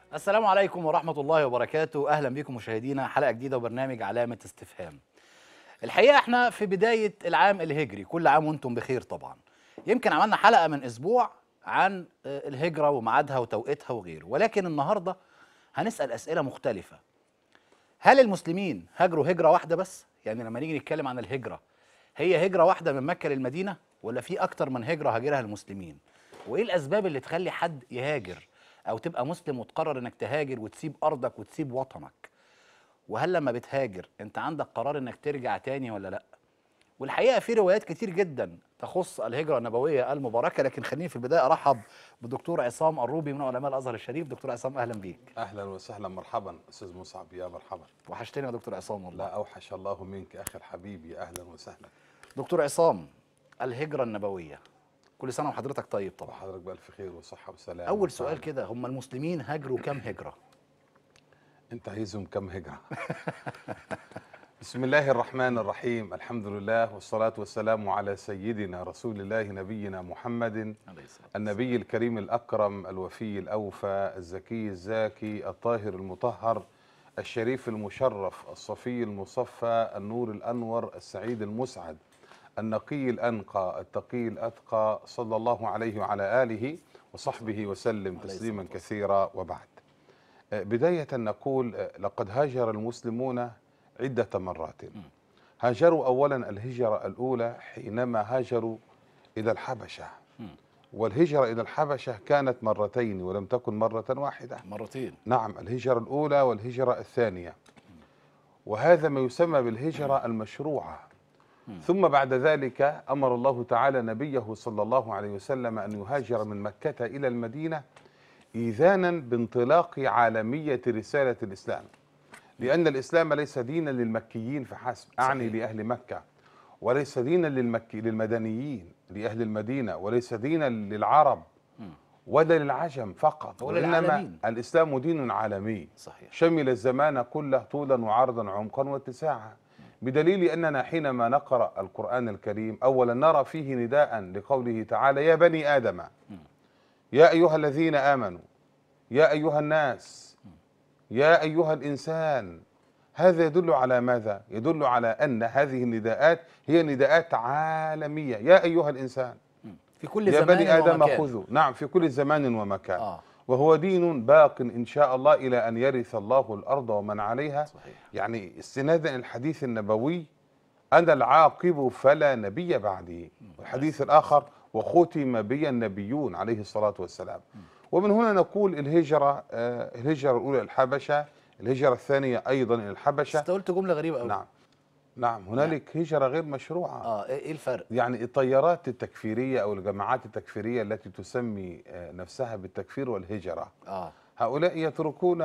السلام عليكم ورحمة الله وبركاته أهلا بكم مشاهدينا حلقة جديدة وبرنامج علامة استفهام الحقيقة احنا في بداية العام الهجري كل عام وانتم بخير طبعا يمكن عملنا حلقة من أسبوع عن آه، الهجرة وميعادها وتوقيتها وغيره ولكن النهاردة هنسأل أسئلة مختلفة هل المسلمين هاجروا هجرة واحدة بس؟ يعني لما نيجي نتكلم عن الهجرة هي هجرة واحدة من مكة للمدينة ولا في أكتر من هجرة هاجرها المسلمين؟ وإيه الأسباب اللي تخلي حد يهاجر أو تبقى مسلم وتقرر إنك تهاجر وتسيب أرضك وتسيب وطنك؟ وهل لما بتهاجر أنت عندك قرار إنك ترجع تاني ولا لأ؟ والحقيقة في روايات كتير جدا تخص الهجرة النبوية المباركة لكن خليني في البداية أرحب بالدكتور عصام الروبي من علماء الأزهر الشريف دكتور عصام أهلا بيك اهلا وسهلا مرحبا استاذ مصعب يا مرحبا وحشتني يا دكتور عصام والله لا اوحش الله منك اخي الحبيب يا اهلا وسهلا دكتور عصام الهجرة النبوية كل سنة وحضرتك طيب طبعا وحضرتك بالف خير وصحه وسلامه أول سؤال وسعادة. كده هم المسلمين هاجروا كم هجرة؟ انت عايزهم كم هجره بسم الله الرحمن الرحيم الحمد لله والصلاه والسلام على سيدنا رسول الله نبينا محمد النبي الكريم الأكرم الوفي الأوفى الزكي الزاكي الطاهر المطهر الشريف المشرف الصفي المصفى النور الأنور السعيد المسعد النقي الأنقى التقي الأتقى صلى الله عليه وعلى آله وصحبه وسلم عليه تسليما الصلاة كثيرا وبعد آه، بداية نقول آه، لقد هاجر المسلمون عدة مرات هاجروا أولا الهجرة الأولى حينما هاجروا إلى الحبشة والهجرة إلى الحبشة كانت مرتين ولم تكن مرة واحدة مرتين نعم الهجرة الأولى والهجرة الثانية وهذا ما يسمى بالهجرة المشروعة ثم بعد ذلك أمر الله تعالى نبيه صلى الله عليه وسلم أن يهاجر من مكة إلى المدينة إيذانا بانطلاق عالمية رسالة الإسلام لأن الإسلام ليس دينا للمكيين فحسب أعني صحيح. لأهل مكة وليس دينا للمكي للمدنيين لأهل المدينة وليس دينا للعرب ولا للعجم فقط ولا وإنما للعالمين. الإسلام دين عالمي صحيح شمل الزمان كله طولا وعرضا عمقا واتساعا بدليل أننا حينما نقرأ القرآن الكريم أولا نرى فيه نداء لقوله تعالى يا بني آدم يا أيها الذين آمنوا يا أيها الناس يا أيها الإنسان هذا يدل على ماذا؟ يدل على أن هذه النداءات هي نداءات عالمية يا أيها الإنسان في كل يا زمان بني آدم ومكان. خذوا نعم في كل زمان ومكان آه. وهو دين باق إن شاء الله إلى أن يرث الله الأرض ومن عليها صحيح يعني استنادا الحديث النبوي أنا العاقب فلا نبي بعدي والحديث الآخر وختم بي النبيون عليه الصلاة والسلام ومن هنا نقول الهجرة آه، الهجرة الأولى إلى الحبشة الهجرة الثانية أيضا إلى بس الحبشة انت قلت جملة غريبة قوي نعم نعم هنالك هجرة غير مشروعة اه ايه إيه الفرق؟ يعني التيارات التكفيرية أو الجماعات التكفيرية التي تسمي آه، نفسها بالتكفير والهجرة اه هؤلاء يتركون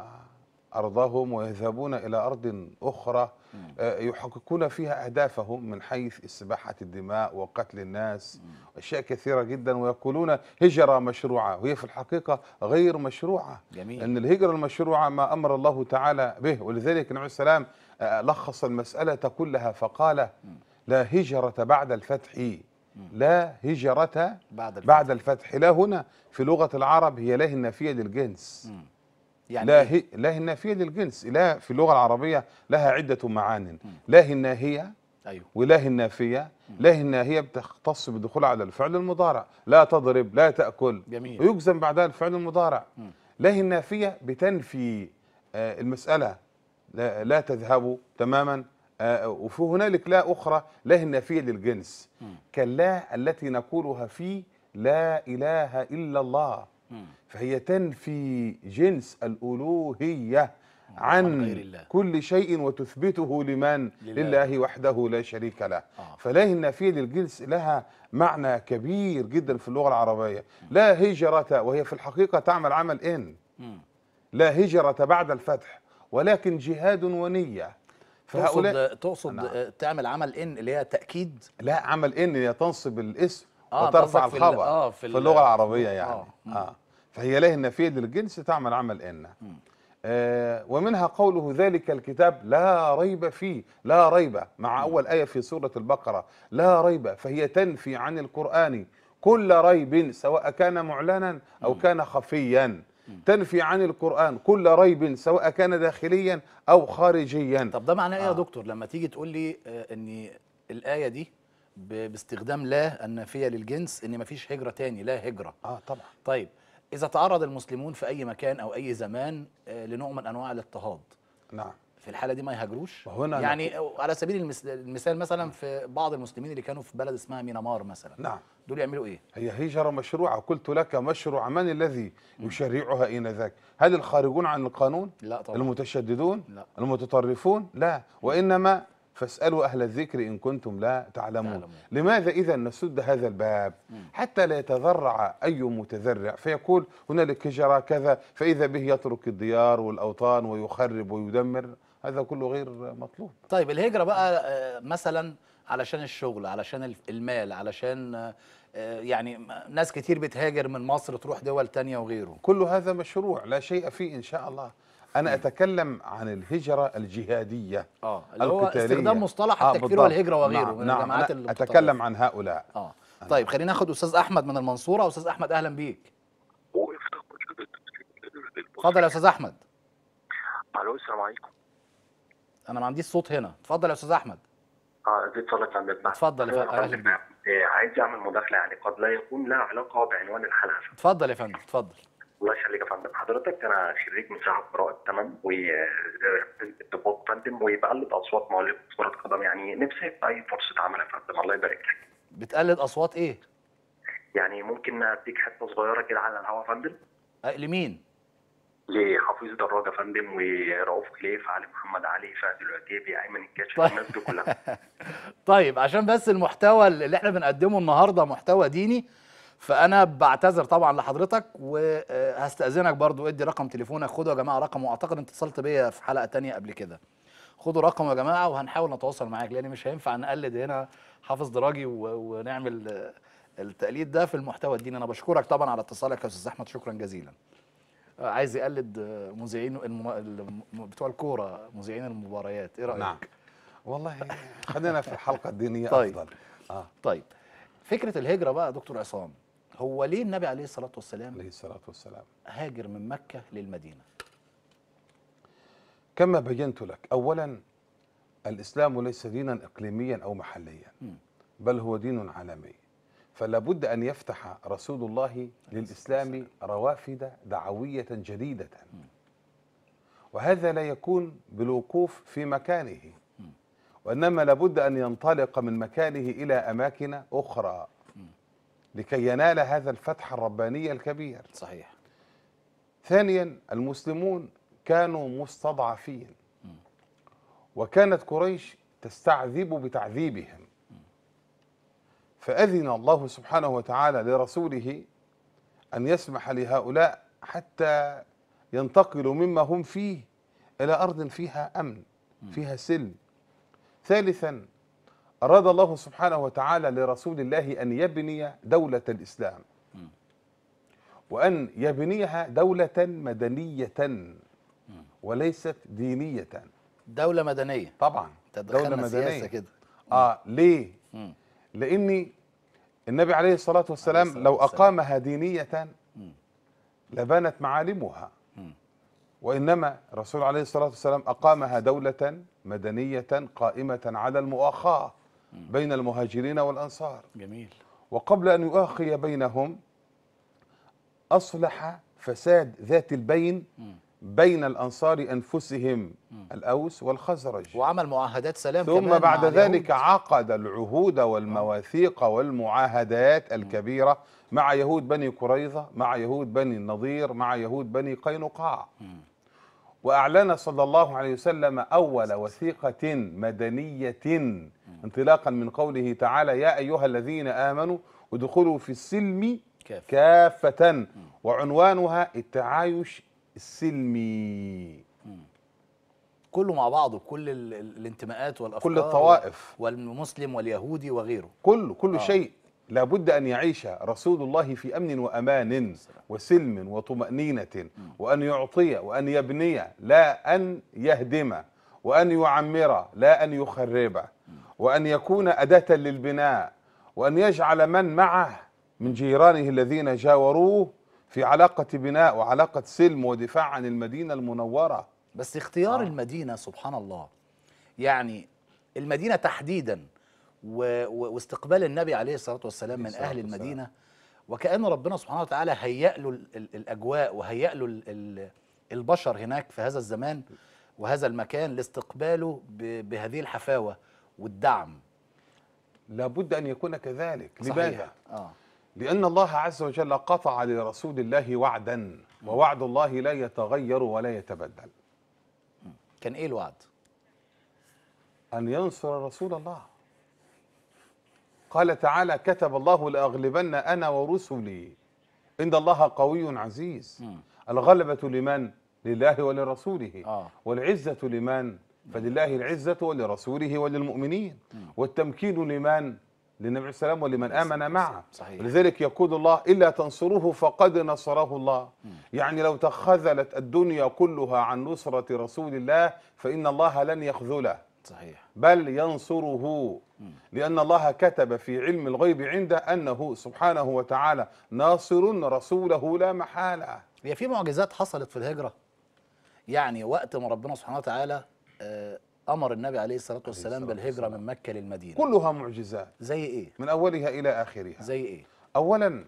أرضهم ويذهبون إلى أرض أخرى آه، يحققون فيها أهدافهم من حيث استباحة الدماء وقتل الناس أشياء كثيرة جدا ويقولون هجرة مشروعة وهي في الحقيقة غير مشروعة جميل. أن الهجرة المشروعة ما أمر الله تعالى به ولذلك النبي صلى الله عليه وسلم آه، لخص المسألة كلها فقال لا هجرة بعد الفتح لا هجرة بعد الفتح. بعد الفتح لا هنا في لغة العرب هي لا النافية للجنس يعني لا إيه؟ هي لا هي النافية للجنس لا في اللغة العربية لها عدة معان لا هي الناهية ايوه ولا هي النافية لا هي الناهية بتختص بالدخول على الفعل المضارع لا تضرب لا تأكل جميل. ويجزم بعدها الفعل المضارع لا هي النافية بتنفي آه، المسألة لا, لا تذهبوا تماما آه، وفي هنالك لا أخرى لا هي النافية للجنس كاللا التي نقولها في لا إله إلا الله فهي تنفي جنس الألوهية عن عن غير الله. كل شيء وتثبته لمن لله. لله وحده لا شريك له آه. فلا هي النافية للجنس لها معنى كبير جدا في اللغة العربية لا هجرة وهي في الحقيقة تعمل عمل إن مم. لا هجرة بعد الفتح ولكن جهاد ونية فهؤلاء تقصد تقصد نعم. آه، تعمل عمل ان اللي هي تاكيد لا عمل إن هي تنصب الاسم آه، وترفع قصدك في ال- الخبر آه، في في, ال- اللغة العربية يعني آه. آه. فهي لا هي النافية للجنس تعمل عمل إن آه ومنها قوله ذلك الكتاب لا ريب فيه لا ريب مع أول آية في سورة البقرة لا ريب فهي تنفي عن القرآن كل ريب سواء كان معلنا أو كان خفيا تنفي عن القرآن كل ريب سواء كان داخليا أو خارجيا طب ده معناه ايه يا آه. دكتور لما تيجي تقول لي آه، ان الايه دي ب- باستخدام لا النافيه للجنس ان مفيش هجره تاني لا هجره آه طبعا طيب اذا تعرض المسلمون في اي مكان او اي زمان آه، لنوع من انواع الاضطهاد نعم في الحاله دي ما يهاجروش وهنا يعني على سبيل المس- المثال مثلا في بعض المسلمين اللي كانوا في بلد اسمها مينمار مثلا نعم دول يعملوا ايه هي هجرة مشروعة قلت لك مشروع من الذي يشرعها آنذاك هل الخارجون عن القانون لا طبعا المتشددون لا. المتطرفون لا وإنما فاسألوا أهل الذكر إن كنتم لا تعلمون تعلمون. لماذا إذا نسد هذا الباب حتى لا يتذرع أي متذرع فيقول هنالك هجرة كذا فإذا به يترك الديار والأوطان ويخرب ويدمر هذا كله غير مطلوب طيب الهجرة بقى آه، مثلا علشان الشغل علشان الف- المال علشان آه، آه، يعني م- ناس كتير بتهاجر من مصر تروح دول تانية وغيره كل هذا مشروع لا شيء فيه إن شاء الله أنا أتكلم عن الهجرة الجهادية اه اللي هو القتالية. استخدام مصطلح آه، التكفير بالضبط. والهجرة وغيره نعم. من نعم. الجماعات أنا اللي أتكلم عن هؤلاء اه طيب خلينا ناخد استاذ احمد من المنصورة استاذ احمد اهلا بيك اتفضل يا استاذ احمد الو السلام عليكم انا ما عنديش صوت هنا اتفضل يا استاذ احمد اه ازي اتصالك عند البحث اتفضل يا فندم، أهلا بيك. عايز اعمل مداخله يعني قد لا يكون لها علاقه بعنوان الحلقه اتفضل يا فندم اتفضل الله يخليك يا فندم حضرتك انا خريج مساحه قراءه تمام وانضباط فندم وبقلد اصوات مؤلف كره قدم يعني نفسي في اي فرصه عمل يا فندم الله يبارك لك بتقلد اصوات ايه يعني ممكن اديك حته صغيره كده على الهوا يا فندم آه، لمين لحفيظ دراجه يا فندم ورؤوف خليف علي محمد علي فهد العتيبي ايمن الكاشف طيب. الناس دي كلها طيب عشان بس المحتوى اللي احنا بنقدمه النهارده محتوى ديني فانا بعتذر طبعا لحضرتك وهستاذنك برضو ادي رقم تليفونك خدوا يا جماعه رقم واعتقد انت اتصلت بيا في حلقه تانية قبل كده خدوا رقم يا جماعه وهنحاول نتواصل معاك لان مش هينفع نقلد هنا حافظ دراجي و- ونعمل آه، التقليد ده في المحتوى الديني انا بشكرك طبعا على اتصالك يا استاذ احمد شكرا جزيلا آه، عايز يقلد آه، مذيعين الم... الم- بتوع الكوره مذيعين المباريات ايه رايك نعم والله خلينا في الحلقة الدينية طيب. أفضل آه. طيب فكره الهجره بقى يا دكتور عصام هو ليه النبي عليه الصلاه والسلام عليه الصلاة والسلام هاجر من مكه للمدينه كما بينت لك أولا الإسلام ليس دينا إقليميا أو محليا مم. بل هو دين عالمي فلا بد أن يفتح رسول الله للإسلام روافد دعوية جديدة وهذا لا يكون بالوقوف في مكانه وإنما لابد أن ينطلق من مكانه إلى أماكن أخرى لكي ينال هذا الفتح الرباني الكبير صحيح ثانيا المسلمون كانوا مستضعفين وكانت قريش تستعذب بتعذيبهم فأذن الله سبحانه وتعالى لرسوله أن يسمح لهؤلاء حتى ينتقلوا مما هم فيه إلى أرض فيها أمن فيها سلم ثالثا أراد الله سبحانه وتعالى لرسول الله أن يبني دولة الإسلام وأن يبنيها دولة مدنية وليست دينية دوله مدنيه طبعا تدخلنا سياسه كده آه ليه؟ مم. لأني النبي عليه الصلاة والسلام عليه الصلاة لو والسلام. أقامها دينية مم. لبانت معالمها مم. وإنما الرسول عليه الصلاة والسلام أقامها دولة مدنية قائمة على المؤاخاة بين المهاجرين والأنصار جميل وقبل أن يؤاخي بينهم أصلح فساد ذات البين بين الأنصار أنفسهم الأوس والخزرج وعمل معاهدات سلام ثم كمان بعد مع ذلك اليهود. عقد العهود والمواثيق والمعاهدات الكبيرة مع يهود بني قريظة مع يهود بني النضير مع يهود بني قينقاع وأعلن صلى الله عليه وسلم أول وثيقة مدنية انطلاقا من قوله تعالى يا أيها الذين آمنوا ادخلوا في السلم كافة. كافة وعنوانها التعايش السلمي كله مع بعضه كل ال- ال- الانتماءات والافكار كل الطوائف. والمسلم واليهودي وغيره كل كل آه. شيء لابد ان يعيش رسول الله في امن وامان وسلم وطمانينه وان يعطي وان يبني لا ان يهدم وان يعمر لا ان يخرب وان يكون اداه للبناء وان يجعل من معه من جيرانه الذين جاوروه في علاقة بناء وعلاقة سلم ودفاع عن المدينة المنورة بس اختيار آه. المدينه سبحان الله يعني المدينه تحديدا و... و... واستقبال النبي عليه الصلاه والسلام من عليه الصلاة اهل والسلام. المدينه وكأن ربنا سبحانه وتعالى هيأ له ال... ال... الاجواء وهيأ له ال... ال... البشر هناك في هذا الزمان وهذا المكان لاستقباله ب... بهذه الحفاوه والدعم لابد أن يكون كذلك صحيح. لماذا؟ اه لأن الله عز وجل قطع لرسول الله وعدا ووعد الله لا يتغير ولا يتبدل كان ايه الوعد أن ينصر رسول الله قال تعالى كتب الله لأغلبن أنا ورسلي إن الله قوي عزيز مم. الغلبة لمن؟ لله ولرسوله آه. والعزة لمن؟ فلله العزة ولرسوله وللمؤمنين والتمكين لمن؟ للنبي عليه السلام ولمن آمن معه صحيح. لذلك يقول الله إلا تنصروه فقد نصره الله يعني لو تخاذلت الدنيا كلها عن نصرة رسول الله فإن الله لن يخذله صحيح بل ينصره لأن الله كتب في علم الغيب عنده أنه سبحانه وتعالى ناصر رسوله لا محالة هي في معجزات حصلت في الهجرة يعني وقت ما ربنا سبحانه وتعالى آه، أمر النبي عليه الصلاة والسلام الصلاة بالهجرة من مكة للمدينة كلها معجزات زي إيه؟ من أولها إلى آخرها زي إيه؟ أولا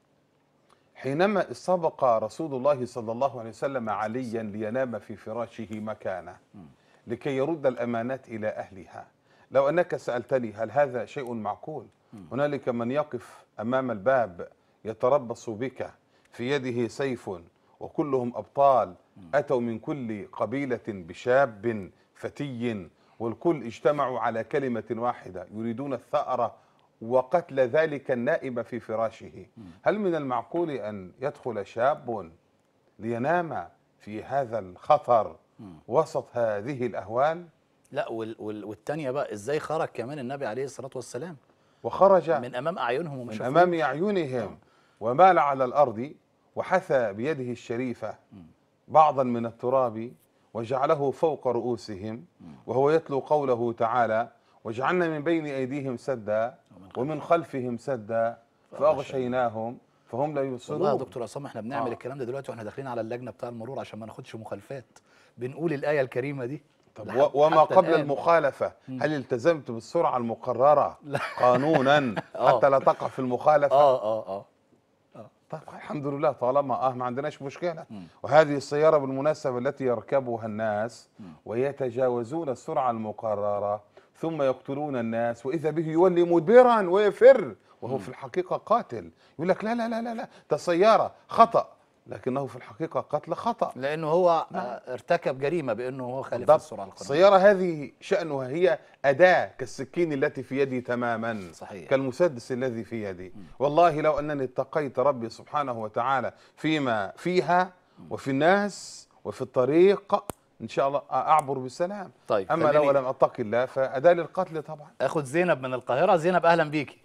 حينما سبق رسول الله صلى الله عليه وسلم عليا لينام في فراشه مكانه لكي يرد الأمانات إلى أهلها لو أنك سألتني هل هذا شيء معقول هنالك من يقف أمام الباب يتربص بك في يده سيف وكلهم أبطال أتوا من كل قبيلة بشاب فتي والكل اجتمعوا على كلمة واحدة يريدون الثأر وقتل ذلك النائب في فراشه هل من المعقول أن يدخل شاب لينام في هذا الخطر وسط هذه الأهوال لا وال وال والتانية بقى إزاي خرج كمان النبي عليه الصلاة والسلام وخرج من أمام أعينهم وما من شافوه. أمام أعينهم ومال على الأرض وحثى بيده الشريفة بعضا من التراب وجعله فوق رؤوسهم وهو يتلو قوله تعالى وجعلنا من بين أيديهم سدا ومن خلفهم سدا فأغشيناهم فهم لا والله يا يبصرون دكتور عصام احنا بنعمل آه. الكلام ده دلوقتي واحنا داخلين على اللجنة بتاع المرور عشان ما ناخدش مخالفات بنقول الآية الكريمة دي طب لحد- و- وما حتى قبل الآن. المخالفة هل التزمت بالسرعة المقررة قانونا آه. حتى لا تقع في المخالفة اه اه اه طيب الحمد لله طالما اه ما عندناش مشكله وهذه السياره بالمناسبه التي يركبها الناس ويتجاوزون السرعه المقرره ثم يقتلون الناس واذا به يولي مدبرا ويفر وهو في الحقيقه قاتل يقول لك لا لا لا لا لا ده سياره خطا لكنه في الحقيقه قتل خطا لأنه هو آه ارتكب جريمة بأنه هو خالف بالضبط. السرعة القانونية السيارة هذه شأنها هي أداة كالسكين التي في يدي تماما صحيح. كالمسدس الذي في يدي والله لو أنني اتقيت ربي سبحانه وتعالى فيما فيها وفي الناس وفي الطريق إن شاء الله أعبر بالسلام طيب، أما خليني- لو لم أتقي الله فأداة للقتل طبعا اخد زينب من القاهرة زينب أهلا بيكي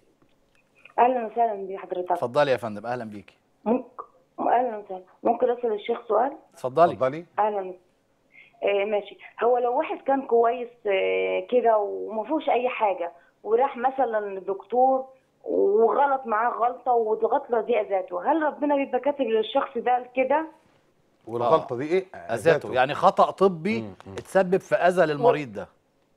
اهلا وسهلا بحضرتك اتفضلي يا فندم أهلا بيكي ممكن اهلا وسهلا ممكن اسال الشيخ سؤال اتفضلي اتفضلي اهلا آه ماشي هو لو واحد كان كويس آه كده وما فيهوش اي حاجه وراح مثلا للدكتور وغلط معاه غلطه والغلطه دي اذاته هل ربنا بيبقى كاتب للشخص ده كده والغلطة دي إيه؟ أذاته يعني خطأ طبي اتسبب في أذى للمريض ده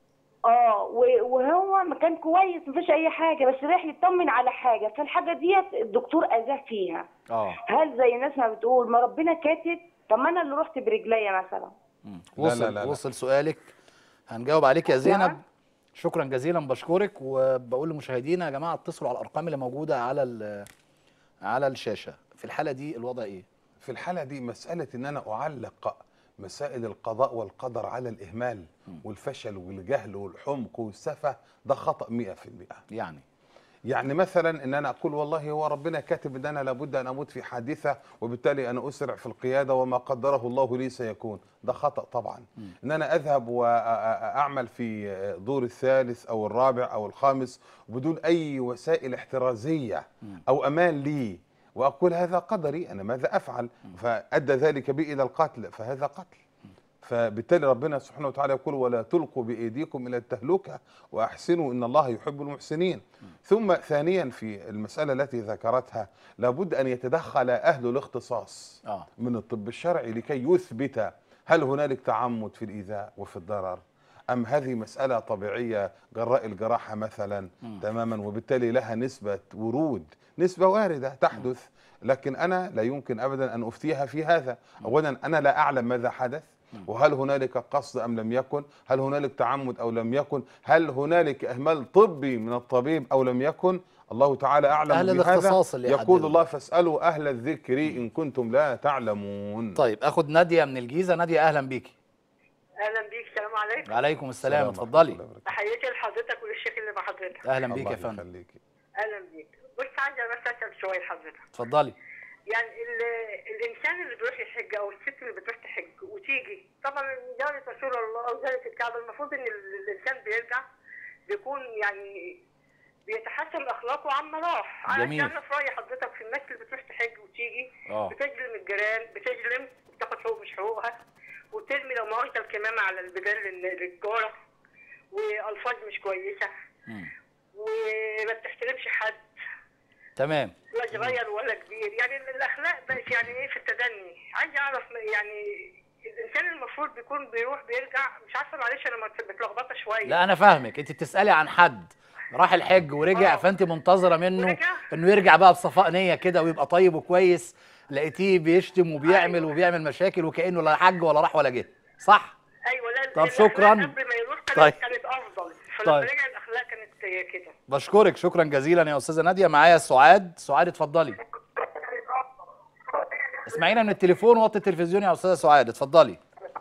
اه و- وهو ما كان كويس ما فيش اي حاجه بس راح يطمن على حاجه فالحاجه ديت الدكتور اذاه فيها اه هل زي الناس ما بتقول ما ربنا كاتب طب ما انا اللي رحت برجليا مثلا مم. لا، وصل لا، لا، لا. وصل سؤالك هنجاوب عليك يا زينب نعم. شكرا جزيلا بشكرك وبقول لمشاهدينا يا جماعه اتصلوا على الارقام اللي موجوده على ال- على الشاشه في الحاله دي الوضع ايه في الحالة دي مسألة إن أنا أعلق مسائل القضاء والقدر على الإهمال والفشل والجهل والحمق والسفة ده خطأ 100% يعني يعني مثلا ان انا اقول والله هو ربنا كاتب ان انا لابد ان اموت في حادثه وبالتالي انا اسرع في القياده وما قدره الله لي سيكون ده خطا طبعا ان انا اذهب واعمل في دور الثالث او الرابع او الخامس بدون اي وسائل احترازيه او امان لي واقول هذا قدري انا ماذا افعل فادى ذلك بي الى القتل فهذا قتل فبالتالي ربنا سبحانه وتعالى يقول ولا تلقوا بايديكم الى التهلكه واحسنوا ان الله يحب المحسنين ثم ثانيا في المساله التي ذكرتها لابد ان يتدخل اهل الاختصاص اه من الطب الشرعي لكي يثبت هل هنالك تعمد في الايذاء وفي الضرر ام هذه مساله طبيعيه جراء الجراحه مثلا تماما وبالتالي لها نسبه ورود نسبه وارده تحدث لكن انا لا يمكن ابدا ان افتيها في هذا اولا انا لا اعلم ماذا حدث وهل هنالك قصد ام لم يكن هل هنالك تعمد او لم يكن هل هنالك اهمال طبي من الطبيب او لم يكن الله تعالى اعلم أهل بهذا الاختصاص اللي يقول يحددوا. الله فاسالوا اهل الذكر ان كنتم لا تعلمون طيب اخد ناديه من الجيزه ناديه اهلا بيكي اهلا بيك السلام عليكم عليكم السلام ورحمة اتفضلي الله وبركاته. تحياتي لحضرتك وللشيخ اللي مع حضرتك اهلا بيك الله يا فندم يخليكي اهلا بيك بص عايزه بس اسال سؤال حضرتك اتفضلي يعني ال- الانسان اللي بيروح يحج او الست اللي بتروح تحج وتيجي طبعا من زياره رسول الله او زياره الكعبه المفروض ان ال- الانسان بيرجع بيكون يعني بيتحسن اخلاقه عما راح جميل. انا في راي حضرتك في الناس اللي بتروح تحج وتيجي اه بتجلم الجيران بتجلم بتاخد حقوق مش حقوقها وترمي لو مؤاخذه الكمامه على البدال لل- للجاره والفاظ مش كويسه مم. وما بتحترمش حد تمام لا صغير ولا كبير يعني ال- الاخلاق بقت يعني ايه في التدني عايز اعرف م- يعني الانسان المفروض بيكون بيروح بيرجع مش عارفه معلش انا مت- متلخبطه شويه لا انا فاهمك انت بتسالي عن حد راح الحج ورجع آه. فانت منتظره منه ورجع. انه يرجع بقى بصفاء نيه كده ويبقى طيب وكويس لقيتيه بيشتم وبيعمل أيوة. وبيعمل مشاكل وكانه لا حج ولا راح ولا جه صح ايوه لا طب الأخلاق شكراً. قبل ما يروح كانت طيب. كانت افضل فلما طيب. رجع الاخلاق كانت كده بشكرك شكرا جزيلا يا استاذه ناديه معايا سعاد سعاد اتفضلي اسمعينا من التليفون وطي التلفزيون يا استاذه سعاد اتفضلي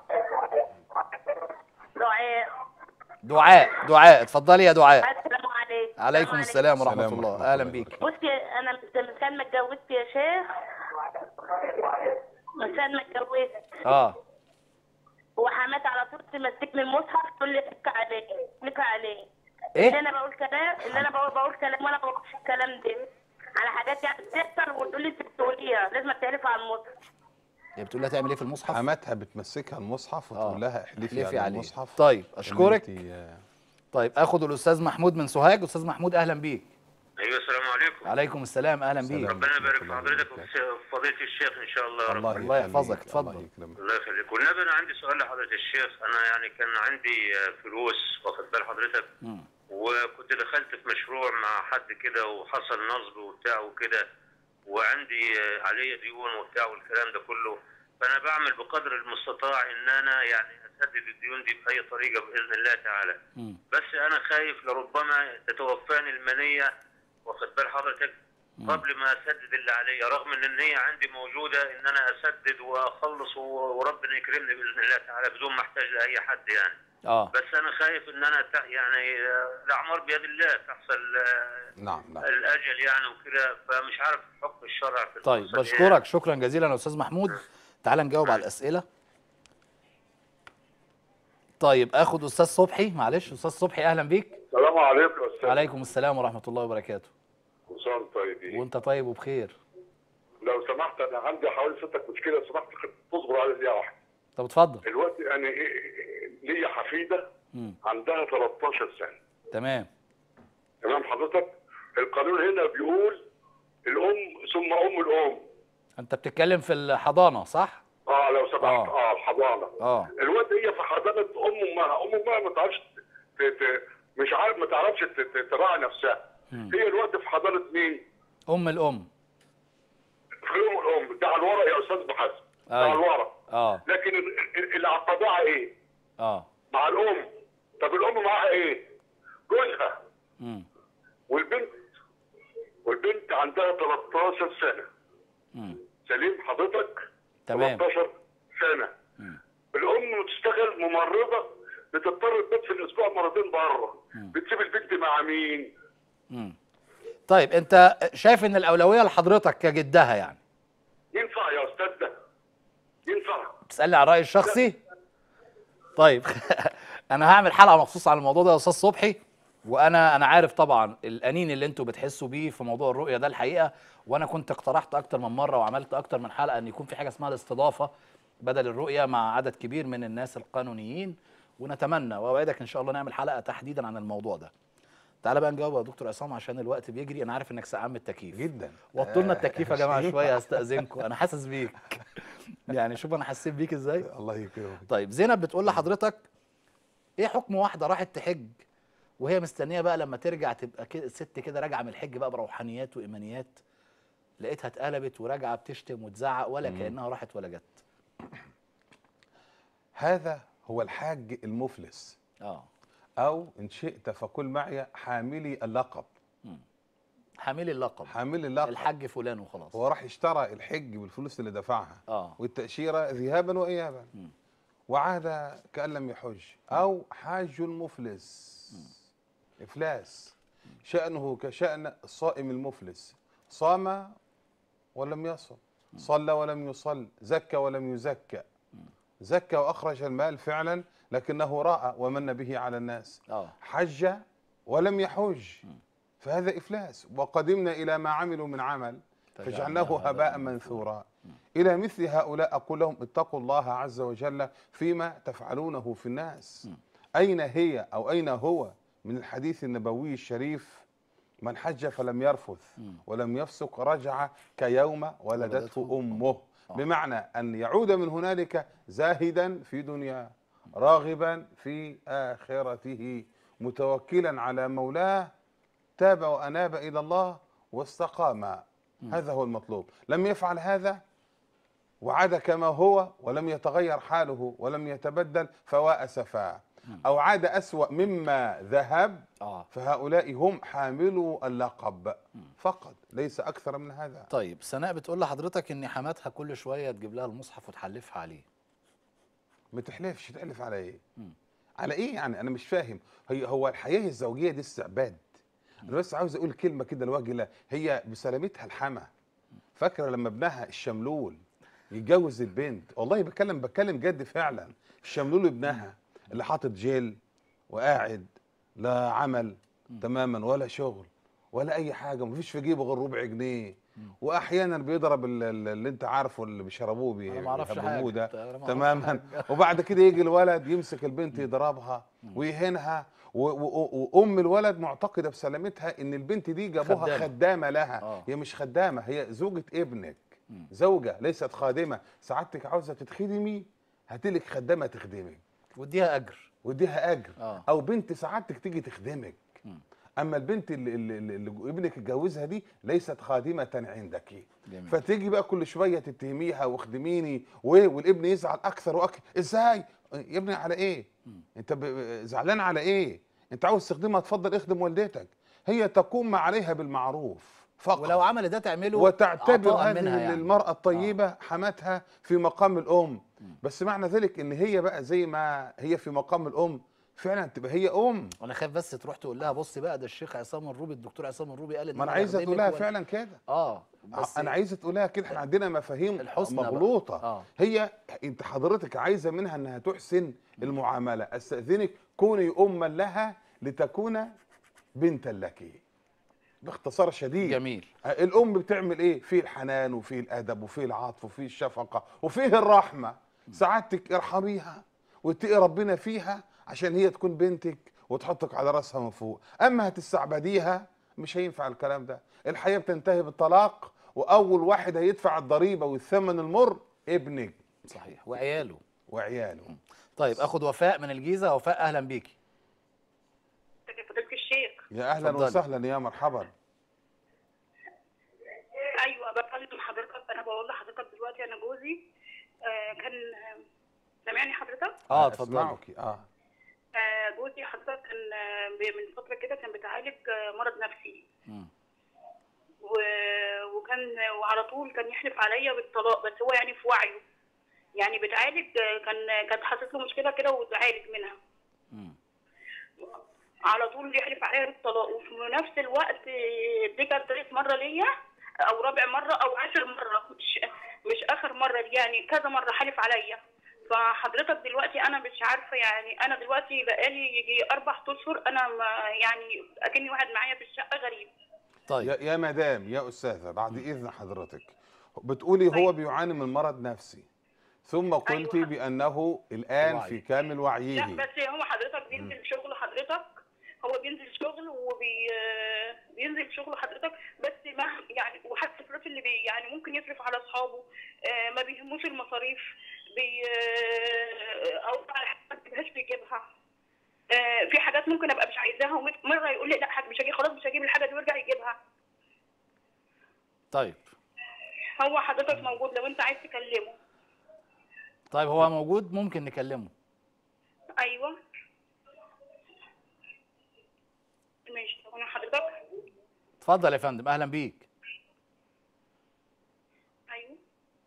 دعاء دعاء دعاء اتفضلي يا دعاء السلام عليكم عليكم السلام ورحمه السلام الله ورحمة اهلا الله بيك بصي انا من كان ما اتجوزت يا شيخ من كان ما اتجوزت اه وحماتي على طول تمسكني المصحف تقول لي اتك عليه اتك عليه ايه اللي انا بقول كلام اللي انا بقول بقول كلام وانا ما بقولش الكلام ده على حاجات يعني بتحصل وتقول لي انت بتقوليها لازم تعرفي على المصحف هي بتقول لها تعمل ايه في المصحف حماتها بتمسكها المصحف آه. وتقول لها احلفي احلفي على عليه. المصحف طيب إن اشكرك أنت، آه، طيب اخد الاستاذ محمود من سوهاج استاذ محمود اهلا بيك ايوه السلام عليكم عليكم السلام اهلا بيك سلام. ربنا يبارك في الله حضرتك يبارك وفي فضيله الشيخ ان شاء الله يا رب الله, الله يحفظك، يخليك، اتفضل. الله يكرمك الله يخليك والنبي انا عندي سؤال لحضره الشيخ انا يعني كان عندي آه، فلوس واخد بال حضرتك مم. وكنت دخلت في مشروع مع حد كده وحصل نصب وبتاع وكده وعندي آه، عليا ديون وبتاع والكلام ده كله فانا بعمل بقدر المستطاع ان انا يعني اسدد الديون دي باي طريقه باذن الله تعالى مم. بس انا خايف لربما تتوفاني المنيه واخد بال حضرتك قبل ما اسدد اللي عليا رغم ان النيه عندي موجوده ان انا اسدد واخلص و- وربنا يكرمني باذن الله تعالى بدون ما احتاج لاي حد يعني اه بس انا خايف ان انا تع- يعني آه، الاعمار بيد الله تحصل آه، نعم نعم الاجل يعني وكده فمش عارف حكم الشرع في طيب القصة دي. بشكرك شكرا جزيلا يا استاذ محمود تعال نجاوب على الاسئله طيب اخد استاذ صبحي معلش استاذ صبحي اهلا بيك السلام عليكم يا استاذ وعليكم السلام ورحمه الله وبركاته حسام طيبين وانت طيب وبخير لو سمحت انا عندي حوالي ستة مشكله لو سمحت تصبر على دقيقه واحده طب اتفضل دلوقتي انا إيه- ليا حفيده مم. عندها 13 سنه تمام تمام حضرتك القانون هنا بيقول الام ثم ام الام انت بتتكلم في الحضانه صح اه لو سمحت آه. اه الحضانه اه الواد هي في حضانه ام امها ام امها ما تعرفش ت- ت- مش عارف ما تعرفش ت- ت- تراعي نفسها هي الواد في حضانه مين؟ ام الام في ام الام ده على الورق يا استاذ محسن ده أيوة. على الورق اه لكن ال- ال- اللي على الطبيعه ايه؟ اه مع الام طب الام معاها ايه؟ جوزها مم. والبنت والبنت عندها 13 سنه مم. سليم حضرتك؟ تمام 13 سنه مم. الام بتشتغل ممرضه بتضطر البيت في الاسبوع مرتين بره بتسيب البنت مع مين؟ مم. طيب انت شايف ان الاولويه لحضرتك كجدها يعني ينفع يا استاذ ده؟ ينفع بتسالني عن رايي الشخصي طيب انا هعمل حلقه مخصوصه عن الموضوع ده يا استاذ صبحي وانا انا عارف طبعا الانين اللي انتوا بتحسوا بيه في موضوع الرؤيه ده الحقيقه وانا كنت اقترحت اكتر من مره وعملت اكتر من حلقه ان يكون في حاجه اسمها الاستضافه بدل الرؤيه مع عدد كبير من الناس القانونيين ونتمنى واوعدك ان شاء الله نعمل حلقه تحديدا عن الموضوع ده تعالى بقى نجاوب يا دكتور عصام عشان الوقت بيجري انا عارف انك سقعان من التكييف جدا وطوا لنا التكييف يا جماعه آه، شويه هستاذنكم انا حاسس بيك يعني شوف انا حسيت بيك ازاي الله يكرمك طيب زينب بتقول لحضرتك ايه حكم واحده راحت تحج وهي مستنيه بقى لما ترجع تبقى كده ست كده راجعه من الحج بقى بروحانيات وايمانيات لقيتها اتقلبت وراجعه بتشتم وتزعق ولا كانها راحت ولا جت هذا هو الحاج المفلس اه او ان شئت فقل معي حاملي اللقب حاملي اللقب حاملي اللقب الحاج فلان وخلاص هو راح اشترى الحج بالفلوس اللي دفعها اه والتأشيرة ذهابا وإيابا وعاد كأن لم يحج أو حاج مفلس إفلاس شأنه كشأن الصائم المفلس صام ولم يصم صلى ولم يصل زكى ولم يزكى زكى وأخرج المال فعلا لكنه راى ومن به على الناس اه حج ولم يحج فهذا إفلاس وقدمنا إلى ما عملوا من عمل فجعلناه هباء منثورا إلى مثل هؤلاء أقول لهم اتقوا الله عز وجل فيما تفعلونه في الناس أين هي أو أين هو من الحديث النبوي الشريف من حج فلم يرفث ولم يفسق رجع كيوم ولدته ولدته أمه بمعنى أن يعود من هنالك زاهدا في دنياه راغبا في آخرته متوكلا على مولاه تاب وأناب إلى الله واستقام هذا هو المطلوب لم يفعل هذا وعاد كما هو ولم يتغير حاله ولم يتبدل فوا أسفا أو عاد أسوأ مما ذهب اه فهؤلاء هم حاملو اللقب فقط ليس أكثر من هذا طيب سناء بتقول لحضرتك ان حماتها كل شويه تجيب لها المصحف وتحلفها عليه ما تحلفش تحلف على ايه على ايه يعني انا مش فاهم هي هو الحياه الزوجيه دي استعباد انا بس عاوز اقول كلمه كده لوجه الله هي بسلامتها الحما فاكره لما ابنها الشملول يتجوز البنت والله بتكلم بتكلم جد فعلا الشملول ابنها اللي حاطط جيل وقاعد لا عمل تماما ولا شغل ولا اي حاجه مفيش في جيبه غير ربع جنيه واحيانا بيضرب ال- ال- اللي انت عارفه اللي بيشربوه بي- أنا ما أعرفش بيهببوه حاجة. ده أنا ما أعرفش تماما حاجة. وبعد كده يجي الولد يمسك البنت يضربها ويهينها و- و- وام الولد معتقده بسلامتها ان البنت دي جابوها خدامة. خدامه لها آه. هي مش خدامه هي زوجة ابنك زوجة ليست خادمة سعادتك عاوزة تتخدمي هاتلك خدامة تخدمك واديها اجر واديها اجر آه. او بنت سعادتك تيجي تخدمك اما البنت اللي, اللي, اللي اللي ابنك اتجوزها دي ليست خادمه عندك جميل. فتيجي بقى كل شويه تتهميها واخدميني و- والابن يزعل اكثر واكثر ازاي يا ابني على ايه انت ب- زعلان على ايه انت عاوز تخدمها اتفضل اخدم والدتك هي تقوم ما عليها بالمعروف فقط ولو عملت ده تعمله وتعتبر عطاء هذه منها يعني. المرأة الطيبة حماتها في مقام الأم بس معنى ذلك إن هي بقى زي ما هي في مقام الأم فعلا تبقى هي أم وانا خايف بس تروح تقول لها بصي بقى ده الشيخ عصام الروبي الدكتور عصام الروبي قال ان ما أنا أنا عايزة هخدمك تقولها ولا- فعلا كده اه بس أنا عايزة تقولها كده إحنا عندنا مفاهيم الحسنى بقى. مغلوطة آه. هي أنت حضرتك عايزة منها إنها تحسن المعاملة أستأذنك كوني أما لها لتكون بنتا لك باختصار شديد جميل الام بتعمل ايه فيه الحنان وفيه الادب وفيه العطف وفيه الشفقه وفيه الرحمه سعادتك ارحميها واتقي ربنا فيها عشان هي تكون بنتك وتحطك على راسها من فوق اما هتستعبديها مش هينفع الكلام ده الحياه بتنتهي بالطلاق واول واحد هيدفع الضريبه والثمن المر ابنك صحيح وعياله وعياله طيب اخد وفاء من الجيزه وفاء اهلا بيكي فضيلة الشيخ يا اهلا اتفضلي. وسهلا يا مرحبا ايوه بكلم حضرتك انا بقول لحضرتك دلوقتي انا جوزي آه كان سامعني حضرتك؟ اه اتفضلي اسمعك اه آه جوزي حضرتك كان آه، من فتره كده كان بيتعالج آه، مرض نفسي مم. و- وكان وعلى طول كان يحلف عليا بالطلاق بس هو يعني في وعيه يعني بيتعالج آه، كان كانت حصلت له مشكله كده وتعالج منها مم. على طول يحلف عليا بالطلاق وفي نفس الوقت آه، دي كانت تالت مره ليا او رابع مره او عشر مره مش مش اخر مره دي يعني كذا مره حلف عليا فحضرتك دلوقتي انا مش عارفه يعني انا دلوقتي بقالي يجي اربع اشهر انا ما يعني اكني واحد معايا في الشقه غريب طيب يا يا مدام يا استاذه بعد اذن حضرتك بتقولي هو بيعاني من مرض نفسي ثم قلت أيوة. بانه الان وعي. في كامل لا وعيه بس هو حضرتك بينزل شغل حضرتك هو بينزل شغل وبي بينزل شغل حضرتك بس ما يعني وحتى الفلوس اللي بي يعني ممكن يصرف على اصحابه آه، ما بيهموش المصاريف بي آه، او على حاجات ما بيجيبهاش بيجيبها آه، في حاجات ممكن ابقى مش عايزاها ومره يقول لي لا حاجة مش هجيب خلاص مش هجيب الحاجه دي ويرجع يجيبها طيب هو حضرتك موجود لو انت عايز تكلمه طيب هو موجود ممكن نكلمه ايوه ماشي طب انا حضرتك اتفضل يا فندم اهلا بيك ايوه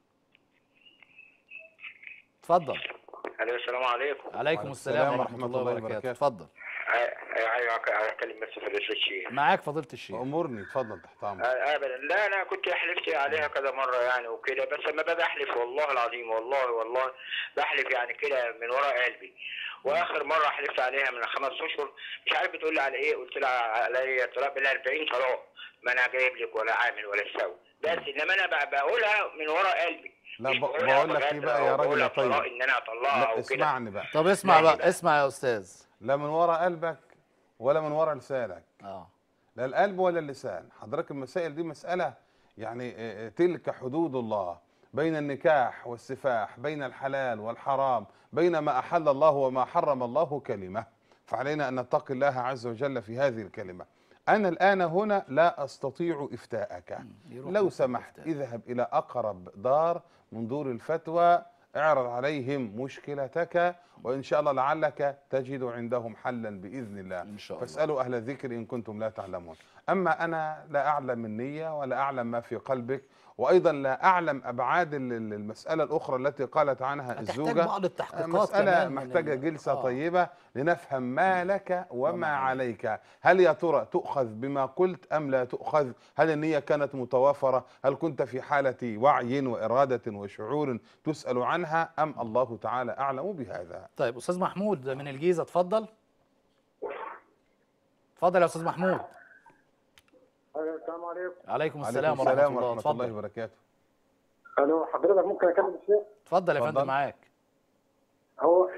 اتفضل الو السلام عليكم عليكم السلام ورحمه الله وبركاته اتفضل ايوه اتكلم بس في الشيء معاك فضيله الشيخ امرني اتفضل تحت امرك ابدا لا انا كنت حلفت عليها كذا مره يعني وكده بس لما باجي احلف والله العظيم والله والله بحلف يعني كده من وراء قلبي واخر مره حلفت عليها من خمس اشهر مش عارف بتقول لي على ايه قلت لها عليا طلاق بال 40 طلاق ما انا جايب لك ولا عامل ولا سوي بس انما انا بقى بقولها من وراء قلبي لا مش ب- بقولها بقول لك ايه بجد بقى يا أو راجل بقولها يا طيب بطلاق ان انا اطلقها لا او كده اسمعني بقى طب اسمع ماشي بقى بقى. اسمع يا استاذ لا من ورا قلبك ولا من ورا لسانك اه لا القلب ولا اللسان حضرتك المسائل دي مسألة يعني آه، آه، تلك حدود الله بين النكاح والسفاح بين الحلال والحرام بين ما أحل الله وما حرم الله كلمة فعلينا أن نتقي الله عز وجل في هذه الكلمة أنا الآن هنا لا أستطيع إفتاءك يروح لو يفتي سمحت الإفتاء. اذهب إلى أقرب دار من دور الفتوى اعرض عليهم مشكلتك وإن شاء الله لعلك تجد عندهم حلا بإذن الله إن شاء الله. فاسألوا أهل الذكر إن كنتم لا تعلمون أما أنا لا أعلم النية ولا أعلم ما في قلبك وأيضا لا أعلم أبعاد ال- ال- المسألة الأخرى التي قالت عنها هتحتاج الزوجة بعض التحقيقات مسألة كمان من محتاجة ال- جلسة آه. طيبة لنفهم ما لك وما وما عليك هل يا ترى تؤخذ بما قلت أم لا تؤخذ هل النية كانت متوافرة هل كنت في حالة وعي وإرادة وشعور تسأل عنها أم الله تعالى أعلم بهذا طيب استاذ محمود من الجيزه اتفضل اتفضل يا استاذ محمود السلام عليكم عليكم عليكم السلام ورحمه الله ورحمة الله اتفضل وبركاته الو حضرتك ممكن اكلم الشيخ اتفضل يا اتفضل. فندم معاك هو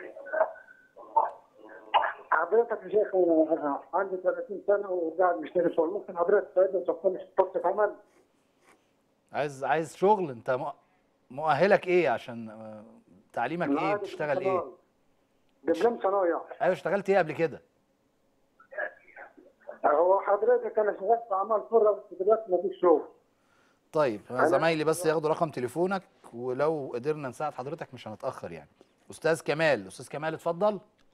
حضرتك يا شيخ أنا عندي 30 سنه وقاعد مشتري شغل ممكن حضرتك تساعدني توفر لي فرصه عمل عايز عايز شغل انت مؤ- مؤهلك ايه عشان آه، تعليمك ايه معايا بتشتغل دبلوم ايه ثانوي. دبلوم ثانويه ايوه اشتغلت ايه قبل كده هو حضرتك انا شغال في اعمال حره بس دلوقتي ما فيش شغل طيب أنا زمايلي بس ياخدوا رقم تليفونك ولو قدرنا نساعد حضرتك مش هنتاخر يعني استاذ كمال استاذ كمال اتفضل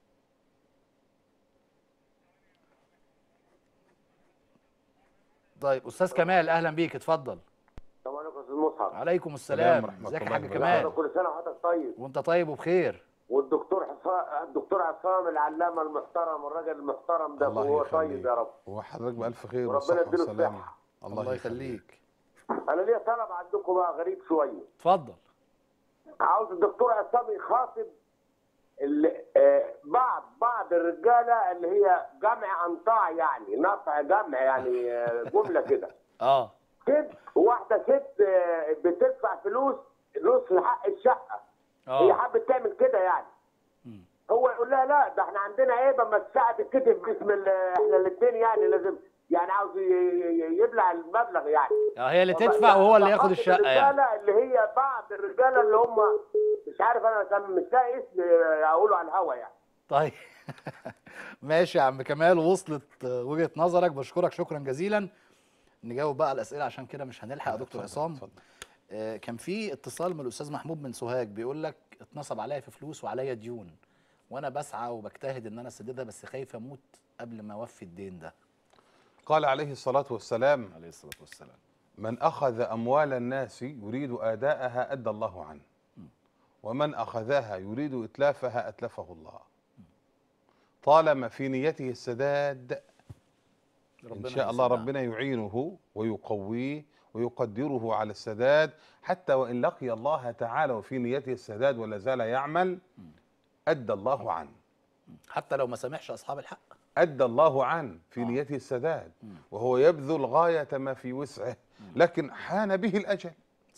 طيب استاذ كمال اهلا بيك اتفضل السلام عليكم استاذ مصعب عليكم السلام السلام ورحمة ازيك يا الله حاج وبركاته. كمال كل سنه وحضرتك طيب وانت طيب وبخير والدكتور حسام الدكتور عصام العلامه المحترم الراجل المحترم ده الله وهو يخليك. طيب يا رب وحضرتك بألف خير وربنا والصحة يديله والسلامة الصحة. الله يخليك انا ليا طلب عندكم بقى غريب شويه اتفضل عاوز الدكتور عصام يخاطب ال- آه، بعض بعض الرجاله اللي هي جمع انطاع يعني نطع جمع يعني آه، جمله كده اه ست واحده ست آه، بتدفع فلوس نص حق الشقه هي اه حابه تعمل كده يعني هو يقول لها لا ده احنا عندنا عيب اما الساعه تتكتب باسم ال- احنا الاثنين يعني لازم يعني عاوز ي- ي- يبلع المبلغ يعني آه، هي اللي والله تدفع وهو اللي ياخد فقط الشقه يعني الرجاله اللي هي بعض الرجاله اللي هم مش عارف انا كان مش لاقي اسم اقوله على الهوا يعني طيب ماشي يا عم كمال وصلت آه، وجهة نظرك بشكرك شكرا جزيلا نجاوب بقى على الاسئله عشان كده مش هنلحق يا دكتور اتفضل، عصام اتفضل. آه، كان في اتصال من الاستاذ محمود من سوهاج بيقول لك اتنصب عليا في فلوس وعليا ديون وانا بسعى وبجتهد ان انا اسددها بس خايف اموت قبل ما اوفي الدين ده قال عليه الصلاة والسلام عليه الصلاه والسلام من أخذ أموال الناس يريد آداءها أدى الله عنه ومن أخذها يريد إتلافها أتلفه الله طالما في نيته السداد إن شاء الله هيسدها. ربنا يعينه ويقويه ويقدره على السداد حتى وإن لقي الله تعالى وفي نيته السداد ولا زال يعمل أدى الله عنه حتى لو ما سامحش اصحاب الحق أدى الله عنه في آه. نيته السداد وهو يبذل غاية ما في وسعه لكن حان به الأجل صحيح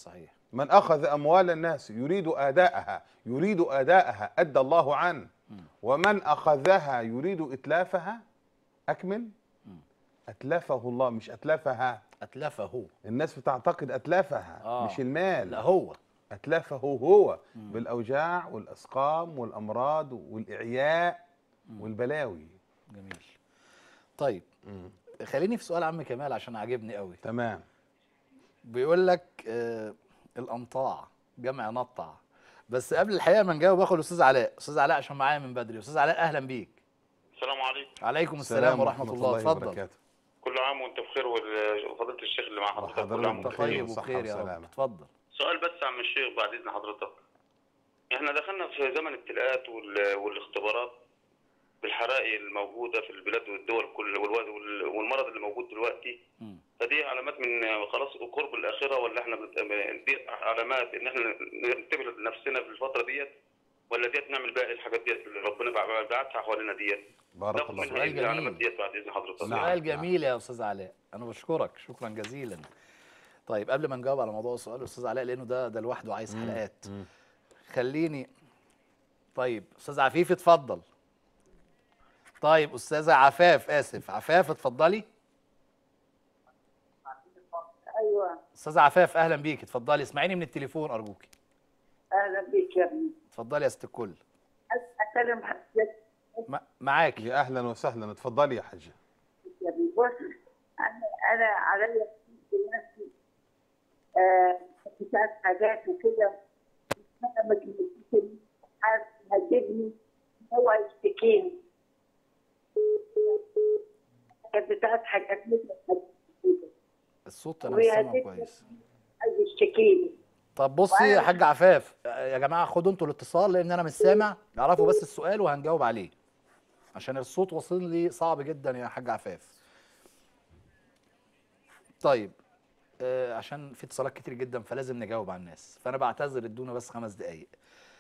من اخذ اموال الناس يريد اداءها يريد اداءها ادى الله عنه ومن اخذها يريد اتلافها اكمل اتلفه الله مش اتلفها اتلفه الناس بتعتقد اتلفها آه. مش المال لا هو اتلفه هو بالاوجاع والاسقام والامراض والاعياء والبلاوي جميل طيب خليني في سؤال عم كمال عشان عاجبني قوي تمام بيقول لك آه الانطاع جمع نطع بس قبل الحقيقه ما نجاوب اخد الاستاذ علاء استاذ علاء عشان معايا من بدري استاذ علاء اهلا بيك السلام عليكم عليكم السلام ورحمه الله اتفضل وبركاته كل عام وانت بخير وفضيله الشيخ اللي مع حضرتك كل وحضرتك عام وانت طيب بخير طيب وصحة وبخير يا رب وسلامة. اتفضل سؤال بس عم الشيخ بعد اذن حضرتك احنا دخلنا في زمن ابتلاءات وال- والاختبارات بالحرائق الموجوده في البلاد والدول كل والو- وال- والمرض اللي موجود دلوقتي مم. فدي علامات من خلاص قرب الاخره ولا احنا بت- دي علامات ان احنا ننتبه لنفسنا في الفتره ديت ولا ديت نعمل باقي الحاجات ديت اللي ربنا بع- بعتها حوالينا ديت بارك ناخد الله منها فيك ايه جميل. العلامات ديت بعد اذن حضرتك نعم. سؤال جميل يا استاذ علاء انا بشكرك شكرا جزيلا طيب قبل ما نجاوب على موضوع السؤال استاذ علاء لانه ده ده لوحده عايز حلقات مم. خليني طيب استاذ عفيف اتفضل طيب استاذه عفاف اسف عفاف اتفضلي ايوه استاذه عفاف اهلا بيك اتفضلي اسمعيني من التليفون ارجوكي اهلا بك يا ابني اتفضلي يا ست الكل اكلم حضرتك م- معاكي يا اهلا وسهلا اتفضلي يا حاجه يا ابني بص انا انا عليا دلوقتي آه بتاعت حاجات وكده انا مش عارف هتجيبني هو يشتكيني كانت بتاعت حاجات مثل الصوت انا مش سامعه وهتجيبني كويس عايز يشتكيني طب بصي يا حاج عفاف يا جماعه خدوا انتوا الاتصال لان انا مش سامع اعرفوا بس السؤال وهنجاوب عليه عشان الصوت واصل لي صعب جدا يا حاج عفاف طيب آه عشان في اتصالات كتير جدا فلازم نجاوب على الناس فانا بعتذر ادونا بس خمس دقايق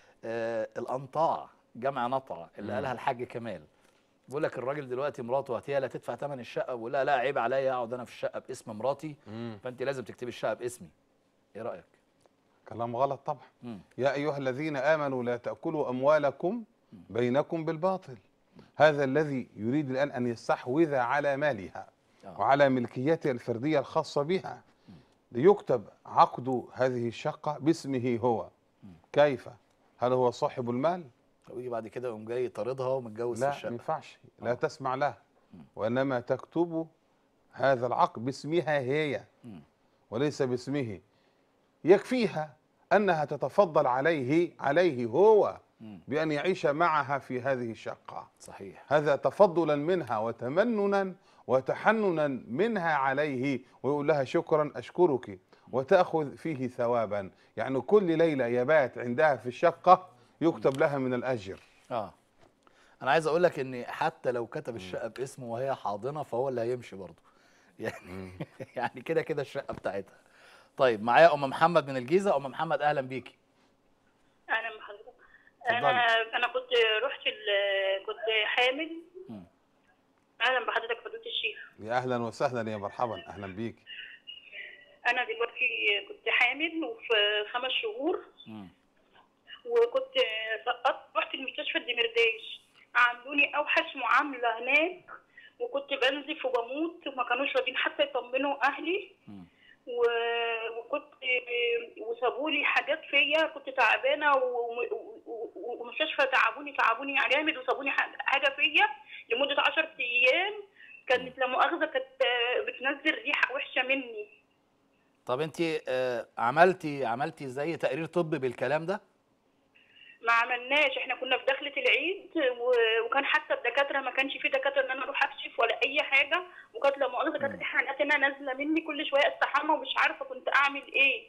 آه الانطاع جمع نطع اللي قالها الحاج كمال بيقول لك الراجل دلوقتي مراته هي لا تدفع ثمن الشقه بيقول لها لا عيب عليا اقعد انا في الشقه باسم مراتي مم. فانت لازم تكتبي الشقه باسمي ايه رايك كلام غلط طبعا مم. يا ايها الذين امنوا لا تاكلوا اموالكم بينكم بالباطل هذا الذي يريد الان ان يستحوذ على مالها آه. وعلى ملكيتها الفرديه الخاصه بها ليكتب عقد هذه الشقه باسمه هو كيف هل هو صاحب المال ويجي بعد كده يقوم جاي طاردها ومتجوز في لا ما الشقه ينفعش لا تسمع له وانما تكتب هذا العقد باسمها هي مم. وليس باسمه يكفيها انها تتفضل عليه عليه هو مم. بان يعيش معها في هذه الشقه صحيح هذا تفضلا منها وتمننا وتحننا منها عليه ويقول لها شكرا اشكرك وتاخذ فيه ثوابا يعني كل ليله يبات عندها في الشقه يكتب لها من الاجر اه انا عايز اقول لك ان حتى لو كتب الشقه باسمه وهي حاضنه فهو اللي هيمشي برضه يعني يعني كده كده الشقه بتاعتها طيب معايا ام محمد من الجيزه ام محمد اهلا بيكي اهلا بحضرتك اتفضلي. انا انا كنت رحت ال- كنت حامل مم. اهلا بحضرتك فضيله الشيخ يا اهلا وسهلا يا مرحبا اهلا بيك انا دلوقتي كنت حامل وفي خمس شهور مم. وكنت سقطت رحت المستشفى الدمرداش عاملوني اوحش معامله هناك وكنت بنزف وبموت وما كانوش راضيين حتى يطمنوا اهلي مم. و- وكنت وسابوا لي حاجات فيا كنت تعبانه و- و- و- ومستشفى تعبوني تعبوني جامد وسابوني ح- حاجه فيا لمده 10 ايام كانت لا مؤاخذه كانت بتنزل ريحه وحشه مني طب انت آه عملتي عملتي زي تقرير طبي بالكلام ده ما عملناش احنا كنا في دخلة العيد و- وكان حتى الدكاتره ما كانش في دكاتره ان انا اروح اكشف ولا اي حاجه وكانت لا مؤاخذه كانت الحلقات انها نازله مني كل شويه استحمى ومش عارفه كنت اعمل ايه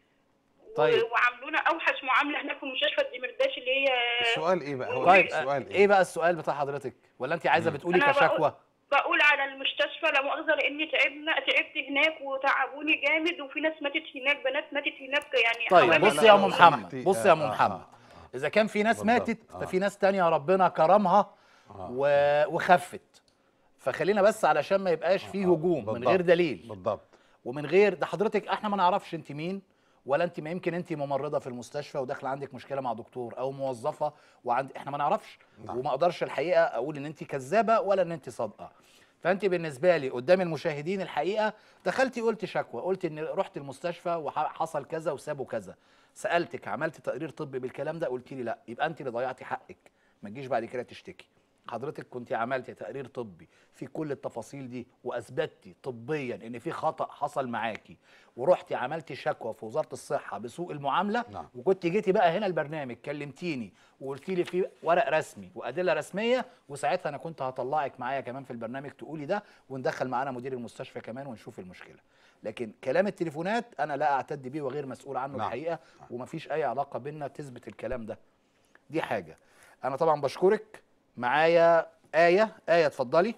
و- طيب. وعاملونا اوحش معامله هناك في مستشفى الدمرداش اللي هي السؤال ايه بقى هو طيب السؤال آه ايه بقى السؤال بتاع حضرتك ولا انت عايزه بتقولي أنا بقول- كشكوى بقول على المستشفى لا مؤاخذه لاني تعبنا تعبت هناك وتعبوني جامد وفي ناس ماتت هناك بنات ماتت هناك يعني طيب حوالي- بصي يا ام لو محمد سمحتي، بصي يا آه، ام آه، محمد آه. اذا كان في ناس بالضبط، ماتت آه. ففي ناس تانية ربنا كرمها و... وخفت فخلينا بس علشان ما يبقاش فيه هجوم من غير بالضبط، دليل بالضبط ومن غير ده حضرتك احنا ما نعرفش انت مين ولا انت ما يمكن انت ممرضه في المستشفى وداخله عندك مشكله مع دكتور او موظفه وعند احنا ما نعرفش نعم. وما اقدرش الحقيقه اقول ان انت كذابه ولا ان انت صادقه فانت بالنسبه لي قدام المشاهدين الحقيقه دخلتي قلت شكوى قلت ان رحت المستشفى وحصل كذا وسابوا كذا سالتك عملت تقرير طبي بالكلام ده قلت لي لا يبقى انت اللي ضيعتي حقك ما تجيش بعد كده تشتكي حضرتك كنت عملتي تقرير طبي في كل التفاصيل دي واثبتي طبيا ان في خطا حصل معاكي ورحتي عملتي شكوى في وزاره الصحه بسوء المعامله نعم. وكنت جيتي بقى هنا البرنامج كلمتيني وقلتي لي في ورق رسمي وادله رسميه وساعتها انا كنت هطلعك معايا كمان في البرنامج تقولي ده وندخل معانا مدير المستشفى كمان ونشوف المشكله لكن كلام التليفونات انا لا اعتد بيه وغير مسؤول عنه نعم. الحقيقه ومفيش اي علاقه بينا تثبت الكلام ده دي حاجه انا طبعا بشكرك معايا ايه ايه اتفضلي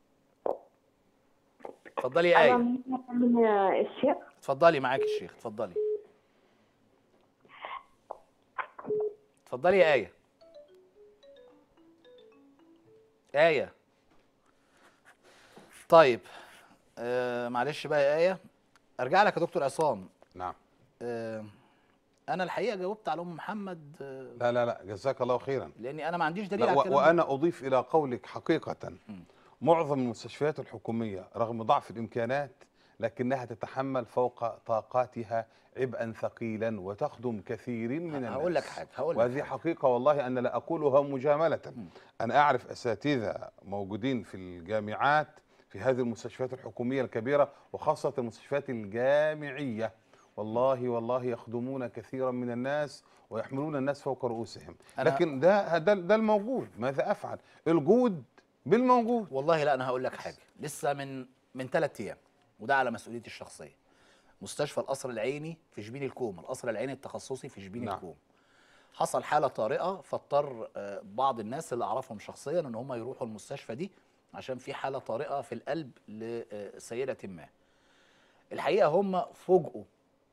اتفضلي يا ايه من الشيخ اتفضلي معاك الشيخ اتفضلي اتفضلي يا آية آية طيب آه معلش بقى يا آية ارجع لك يا دكتور عصام نعم آه انا الحقيقة جاوبت على ام محمد آه لا لا لا جزاك الله خيرا لاني انا ما عنديش دليل لا على و- الكلام ده. وانا اضيف الى قولك حقيقه معظم المستشفيات الحكوميه رغم ضعف الامكانات لكنها تتحمل فوق طاقاتها عبئا ثقيلا وتخدم كثيرين من الناس هقول لك حاجة هقول لك وهذه حقيقه والله انا لا اقولها مجامله انا اعرف اساتذه موجودين في الجامعات في هذه المستشفيات الحكوميه الكبيره وخاصه المستشفيات الجامعيه والله والله يخدمون كثيرا من الناس ويحملون الناس فوق رؤوسهم أنا- لكن ده ده ده الموجود ماذا افعل الجود بالموجود والله لا انا هقول لك حاجه لسه من من ثلاث ايام وده على مسؤوليتي الشخصيه مستشفى القصر العيني في شبين الكوم القصر العيني التخصصي في شبين نعم. الكوم حصل حاله طارئه فاضطر آه، بعض الناس اللي اعرفهم شخصيا ان هم يروحوا المستشفى دي عشان في حاله طارئه في القلب لسيده ما الحقيقه هم فوجئوا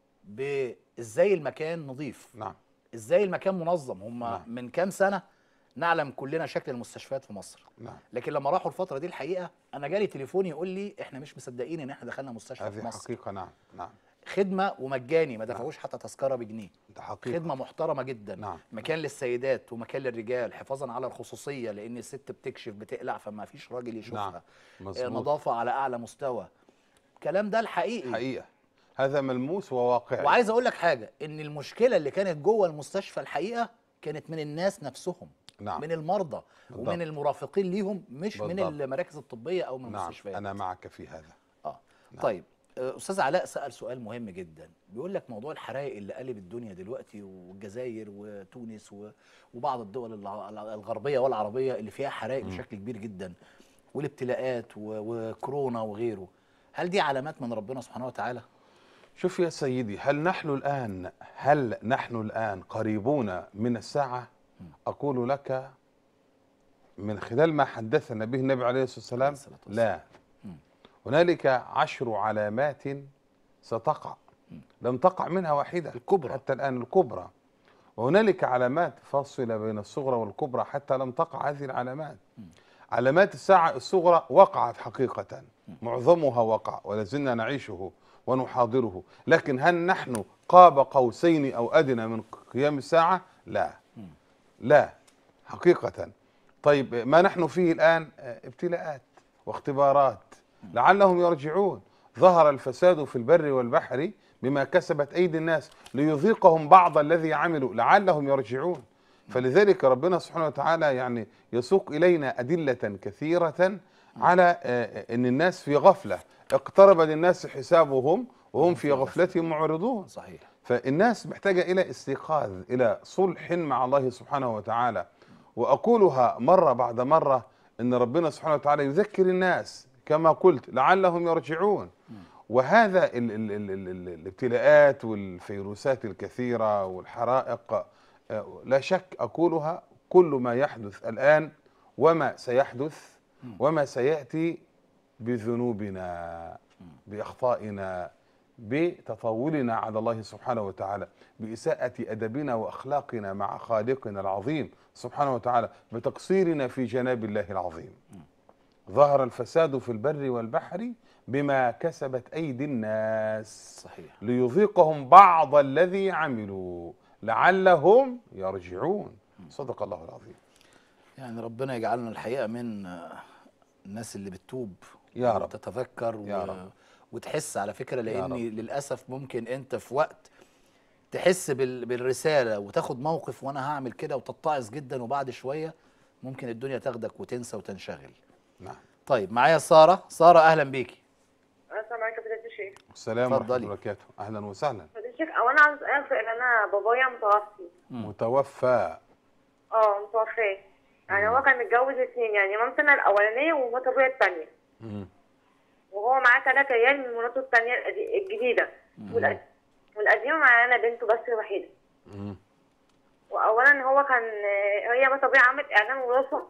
بازاي المكان نظيف نعم ازاي المكان منظم هم نعم. من كام سنه نعلم كلنا شكل المستشفيات في مصر نعم لكن لما راحوا الفتره دي الحقيقه انا جالي تليفون يقول لي احنا مش مصدقين ان احنا دخلنا مستشفى في هذه مصر حقيقه نعم نعم خدمه ومجاني ما دفعوش حتى تذكره بجنيه ده حقيقه خدمه محترمه جدا نعم. مكان للسيدات ومكان للرجال حفاظا على الخصوصيه لان الست بتكشف بتقلع فما فيش راجل يشوفها نعم آه، مظبوط نظافه على اعلى مستوى الكلام ده الحقيقي حقيقه هذا ملموس وواقعي وعايز اقول لك حاجه ان المشكله اللي كانت جوه المستشفى الحقيقه كانت من الناس نفسهم نعم من المرضى بالضبط. ومن المرافقين ليهم مش من بالضبط. المراكز الطبيه او من نعم المستشفيات انا معك في هذا اه طيب آه، استاذ علاء سال سؤال مهم جدا بيقول لك موضوع الحرائق اللي قلب الدنيا دلوقتي والجزائر وتونس و- وبعض الدول الع- الع- الغربيه والعربيه اللي فيها حرائق بشكل كبير جدا والابتلاءات و- وكورونا وغيره هل دي علامات من ربنا سبحانه وتعالى شوف يا سيدي هل نحن الآن هل نحن الآن قريبون من الساعة أقول لك من خلال ما حدثنا به النبي عليه الصلاة والسلام الصلاة والسلام. لا هنالك عشر علامات ستقع لم تقع منها واحدة الكبرى. حتى الآن الكبرى وهنالك علامات فاصلة بين الصغرى والكبرى حتى لم تقع هذه العلامات علامات الساعة الصغرى وقعت حقيقة معظمها وقع ولازلنا نعيشه ونحاضره لكن هل نحن قاب قوسين أو أدنى من قيام الساعة لا لا حقيقة طيب ما نحن فيه الآن آه، ابتلاءات واختبارات لعلهم يرجعون ظهر الفساد في البر والبحر بما كسبت أيدي الناس ليذيقهم بعض الذي عملوا لعلهم يرجعون فلذلك ربنا سبحانه وتعالى يعني يسوق إلينا أدلة كثيرة على آه، أن الناس في غفلة اقترب للناس حسابهم وهم في غفلة معرضون صحيح فالناس محتاجة إلى استيقاظ إلى صلح مع الله سبحانه وتعالى وأقولها مرة بعد مرة إن ربنا سبحانه وتعالى يذكر الناس كما قلت لعلهم يرجعون وهذا ال ال ال ال ال الابتلاءات والفيروسات الكثيرة والحرائق آه، لا شك أقولها كل ما يحدث الآن وما سيحدث وما سيأتي بذنوبنا بأخطائنا بتطاولنا على الله سبحانه وتعالى بإساءة أدبنا وأخلاقنا مع خالقنا العظيم سبحانه وتعالى بتقصيرنا في جناب الله العظيم ظهر الفساد في البر والبحر بما كسبت أيدي الناس صحيح ليذيقهم بعض الذي عملوا لعلهم يرجعون صدق الله العظيم يعني ربنا يجعلنا الحقيقه من آه، الناس اللي بتتوب يا رب. وتتذكر يا و... رب. وتحس على فكره يا لان رب. للاسف ممكن انت في وقت تحس بال... بالرساله وتاخد موقف وانا هعمل كده وتتعظ جدا وبعد شويه ممكن الدنيا تاخدك وتنسى وتنشغل نعم طيب معايا ساره ساره اهلا بيكي السلام عليكم فضيلة الشيخ السلام ورحمة اتفضلي. الله وبركاته أهلا وسهلا فضيلة الشيخ أو أنا عاوز أسأل سؤال أنا بابايا متوفي متوفى اه متوفاه يعني هو كان متجوز اتنين يعني مامتنا الأولانية ومرات أبويا التانية مم. وهو معاه تلات عيال من مراته التانية القدي- الجديدة والقد- والقديمة معانا بنته بس الوحيدة مم. وأولا هو كان هي بس أبويا عملت إعلان وراثة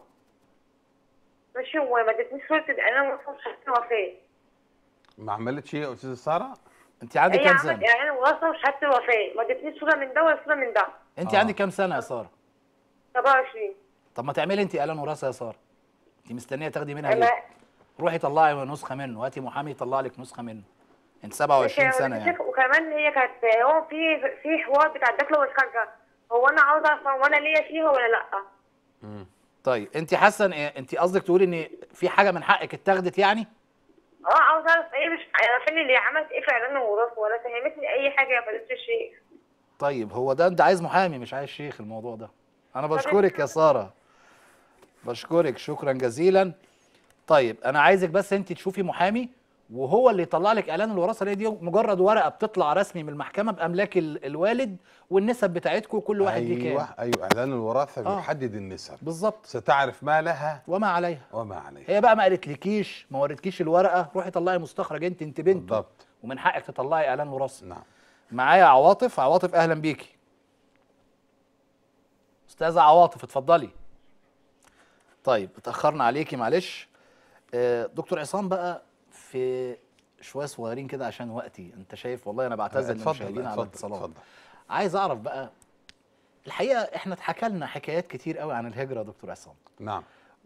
ماشي وما ادتنيش صورة الإعلان وراثة وشهادة الوفاة ما عملتش ايه يا استاذه ساره انت عندك هي كام عملت سنه إعلان وراثة وشهادة الوفاة ما ادتنيش صورة من ده ولا صورة من ده انت آه. عندك كام سنه يا ساره 27 طب ما تعملي انت اعلان وراثه يا ساره انت مستنيه تاخدي منها أنا ليه روحي طلعي نسخه منه هاتي محامي يطلع لك نسخه منه انت 27 سنه يعني وكمان هي كانت هو في في حوار بتاع الداخله والخارجه هو انا عاوزه اعرف هو انا ليا فيها ولا لا طيب انت حاسه ان انت قصدك تقولي ان في حاجه من حقك اتاخدت يعني اه عاوزه اعرف ايه مش عارفين اللي عملت ايه في اعلان الوراثه ولا فهمتني اي حاجه يا فضيله الشيخ طيب هو ده انت عايز محامي مش عايز شيخ الموضوع ده انا بشكرك يا ساره بشكرك شكرا جزيلا طيب انا عايزك بس انت تشوفي محامي وهو اللي يطلع لك اعلان الوراثه اللي دي مجرد ورقه بتطلع رسمي من المحكمه باملاك ال- الوالد والنسب بتاعتكم كل واحد ليه ايوه كام ايوه اعلان الوراثه آه. بيحدد النسب بالظبط ستعرف ما لها وما عليها وما عليها هي بقى ما قالتلكيش ما وريتكيش الورقه روحي طلعي مستخرج انت انت بنته بالضبط ومن حقك تطلعي اعلان وراثه نعم معايا عواطف عواطف اهلا بيكي استاذه عواطف اتفضلي طيب اتاخرنا عليكي معلش آه، دكتور عصام بقى في شويه صغيرين كده عشان وقتي انت شايف والله انا بعتذر اتفضل للمشاهدين على اتفضل الاتصالات اتفضل عايز اعرف بقى الحقيقه احنا اتحكى لنا حكايات كتير قوي عن الهجره يا دكتور عصام نعم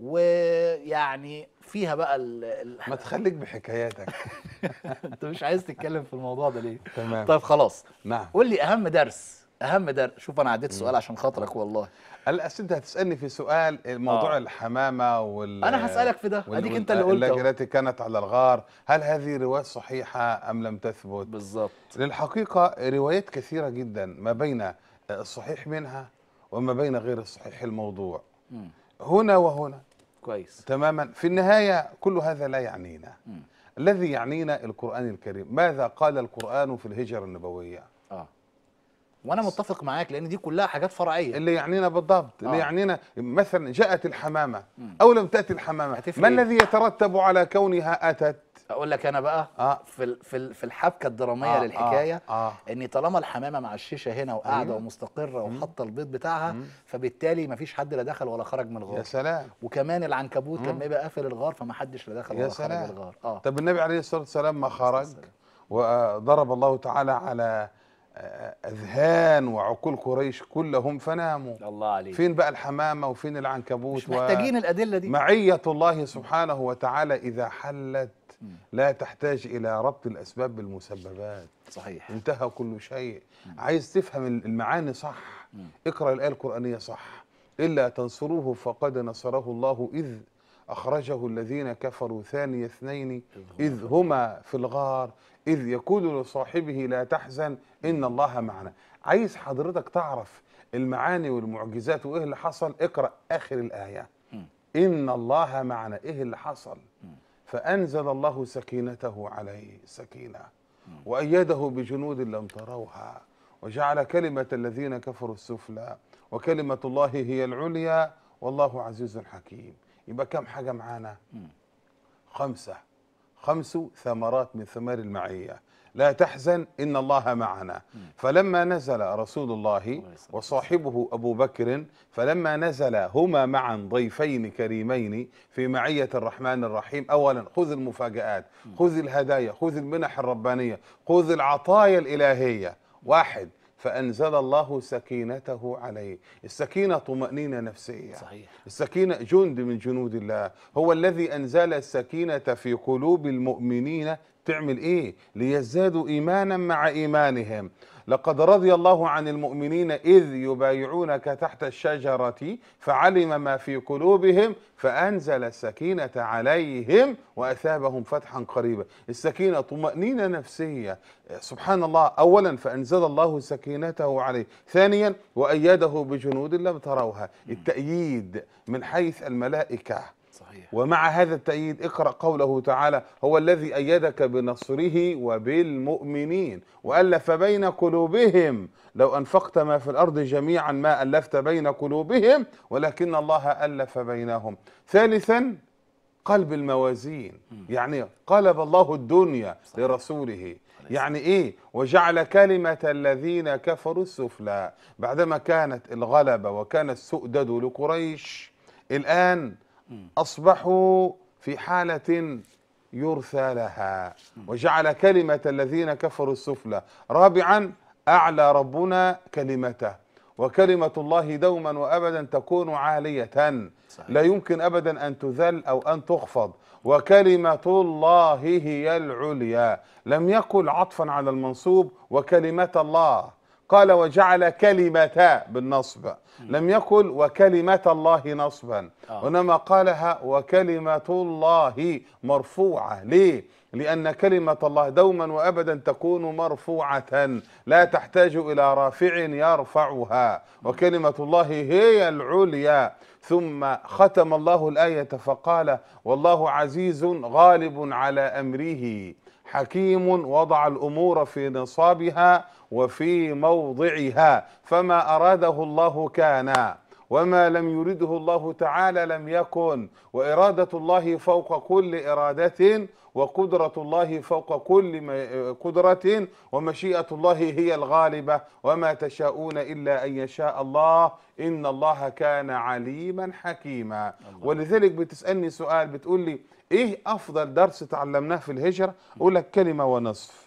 ويعني فيها بقى ال... ال... ما تخليك بحكاياتك انت مش عايز تتكلم في الموضوع ده ليه تمام طيب خلاص نعم قول لي اهم درس اهم درس شوف انا عديت السؤال عشان خاطرك والله هلا أصل انت هتسالني في سؤال موضوع آه. الحمامه وال انا هسالك في ده وال- اديك وال- انت اللي قلت أهو. التي كانت على الغار هل هذه روايات صحيحه ام لم تثبت بالظبط للحقيقه روايات كثيره جدا ما بين الصحيح منها وما بين غير الصحيح الموضوع مم. هنا وهنا كويس تماما في النهايه كل هذا لا يعنينا مم. الذي يعنينا القران الكريم ماذا قال القران في الهجره النبويه اه وانا متفق معاك لان دي كلها حاجات فرعيه اللي يعنينا بالضبط اللي آه. يعنينا مثلا جاءت الحمامه مم. او لم تاتي الحمامه هتفرق ما إيه؟ الذي يترتب على كونها اتت اقول لك انا بقى اه في ال- في ال- في الحبكه الدراميه آه، للحكايه اه, آه. ان طالما الحمامه مع الشيشه هنا وقاعده أيوة. ومستقره مم. وحاطه البيض بتاعها مم. فبالتالي مفيش حد لا دخل ولا خرج من يا الغار سلام وكمان العنكبوت مم. لما يبقى قافل الغار فما حدش لا دخل يا ولا خرج سلام. الغار اه طب النبي عليه الصلاه والسلام ما خرج السلام. وضرب الله تعالى على آه، اذهان وعقول قريش كلهم فناموا الله عليك فين بقى الحمامه وفين العنكبوت مش محتاجين الادله دي معية الله سبحانه وتعالى إذا حلت مم. لا تحتاج إلى ربط الأسباب بالمسببات صحيح انتهى كل شيء عايز تفهم المعاني صح مم. اقرأ الآية القرآنية صح إلا تنصروه فقد نصره الله إذ أخرجه الذين كفروا ثاني اثنين إذ هما في الغار إذ يقول لصاحبه لا تحزن إن الله معنا عايز حضرتك تعرف المعاني والمعجزات وإيه اللي حصل اقرأ آخر الآية مم. إن الله معنا إيه اللي حصل فأنزل الله سكينته عليه سكينة وأيده بجنود لم تروها وجعل كلمة الذين كفروا السفلى وكلمة الله هي العليا والله عزيز حكيم يبقى كم حاجة معانا مم. خمسة خمس ثمرات من ثمار المعية لا تحزن إن الله معنا فلما نزل رسول الله وصاحبه أبو بكر فلما نزل هما معا ضيفين كريمين في معية الرحمن الرحيم أولا خذ المفاجآت خذ الهدايا خذ المنح الربانية خذ العطايا الإلهية واحد فأنزل الله سكينته عليه السكينة طمأنينة نفسية صحيح السكينة جند من جنود الله هو الذي أنزل السكينة في قلوب المؤمنين تعمل إيه ليزدادوا إيمانا مع إيمانهم لقد رضي الله عن المؤمنين إذ يبايعونك تحت الشجرة فعلم ما في قلوبهم فأنزل السكينة عليهم وأثابهم فتحا قريبا السكينة طمأنينة نفسية سبحان الله أولا فأنزل الله سكينته عليه ثانيا وأيده بجنود لم تروها التأييد من حيث الملائكة صحيح ومع هذا التأييد اقرأ قوله تعالى هو الذي أيدك بنصره وبالمؤمنين وألف بين قلوبهم لو أنفقت ما في الأرض جميعا ما ألفت بين قلوبهم ولكن الله ألف بينهم ثالثا قلب الموازين يعني قلب الله الدنيا لرسوله يعني ايه وجعل كلمة الذين كفروا السفلى بعدما كانت الغلبة وكان السؤدد لقريش الآن أصبحوا في حالة يرثى لها وجعل كلمة الذين كفروا السفلى رابعا أعلى ربنا كلمته وكلمة الله دوما وأبدا تكون عالية صحيح. لا يمكن أبدا أن تذل أو أن تخفض وكلمة الله هي العليا لم يقل عطفا على المنصوب وكلمة الله قال وجعل كلمة بالنصب لم يقل وكلمة الله نصبا آه. وإنما قالها وكلمة الله مرفوعة ليه؟ لأن كلمة الله دوما وأبدا تكون مرفوعة لا تحتاج إلى رافع يرفعها وكلمة الله هي العليا ثم ختم الله الآية فقال والله عزيز غالب على أمره حكيم وضع الأمور في نصابها وفي موضعها فما أراده الله كان وما لم يرده الله تعالى لم يكن وإرادة الله فوق كل إرادة وقدرة الله فوق كل م- قدرة ومشيئة الله هي الغالبة وما تشاءون إلا أن يشاء الله إن الله كان عليما حكيما ولذلك بتسألني سؤال بتقول لي إيه أفضل درس تعلمناه في الهجرة أقول لك كلمة ونصف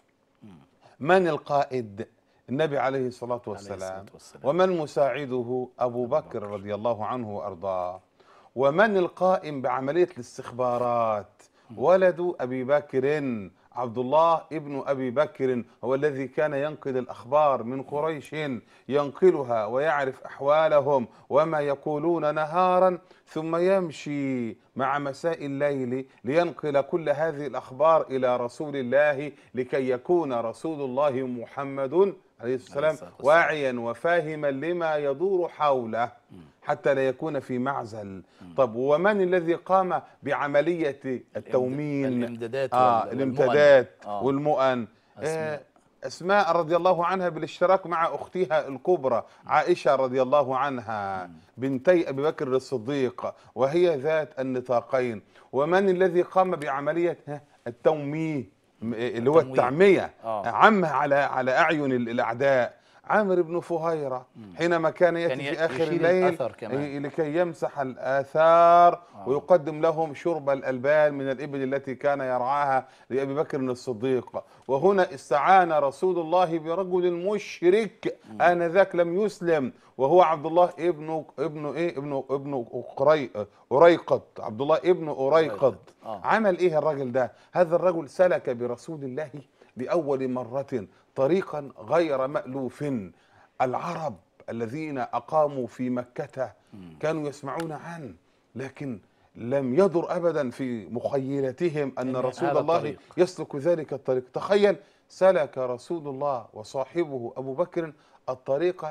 من القائد النبي عليه الصلاة والسلام الصلاة والسلام. ومن مساعده أبو بكر رضي الله عنه وأرضاه ومن القائم بعملية الاستخبارات ولد أبي بكر عبد الله ابن أبي بكر هو الذي كان ينقل الأخبار من قريش ينقلها ويعرف أحوالهم وما يقولون نهارا ثم يمشي مع مساء الليل لينقل كل هذه الأخبار إلى رسول الله لكي يكون رسول الله محمد عليه الصلاة والسلام الصلاة والسلام. واعيا وفاهما لما يدور حوله حتى لا يكون في معزل طب ومن الذي قام بعملية التومين الامدادات آه وال- الامتداد والمؤن. آه. والمؤن أسماء. آه أسماء رضي الله عنها بالاشتراك مع أختها الكبرى عائشة رضي الله عنها بنتي أبي بكر الصديق وهي ذات النطاقين ومن الذي قام بعملية ها، التوميه م- اللي هو التمويه. التعمية آه. عمه على على أعين ال- الأعداء عامر بن فهيرة حينما كان يأتي كان ي- في آخر يشيل الليل الأثر كمان. ي- لكي يمسح الآثار آه. ويقدم لهم شرب الألبان من الإبل التي كان يرعاها لأبي بكر الصديق وهنا استعان رسول الله برجل مشرك آنذاك لم يسلم وهو عبد الله ابن ابن ايه ابن ابن قري أريقط عبد الله ابن أريقط أريقط. آه. عمل ايه الرجل ده هذا الرجل سلك برسول الله لأول مرة طريقا غير مألوف العرب الذين أقاموا في مكة كانوا يسمعون عنه لكن لم يدر أبدا في مخيلتهم أن إن رسول هذا الله الطريق. يسلك ذلك الطريق تخيل سلك رسول الله وصاحبه أبو بكر الطريق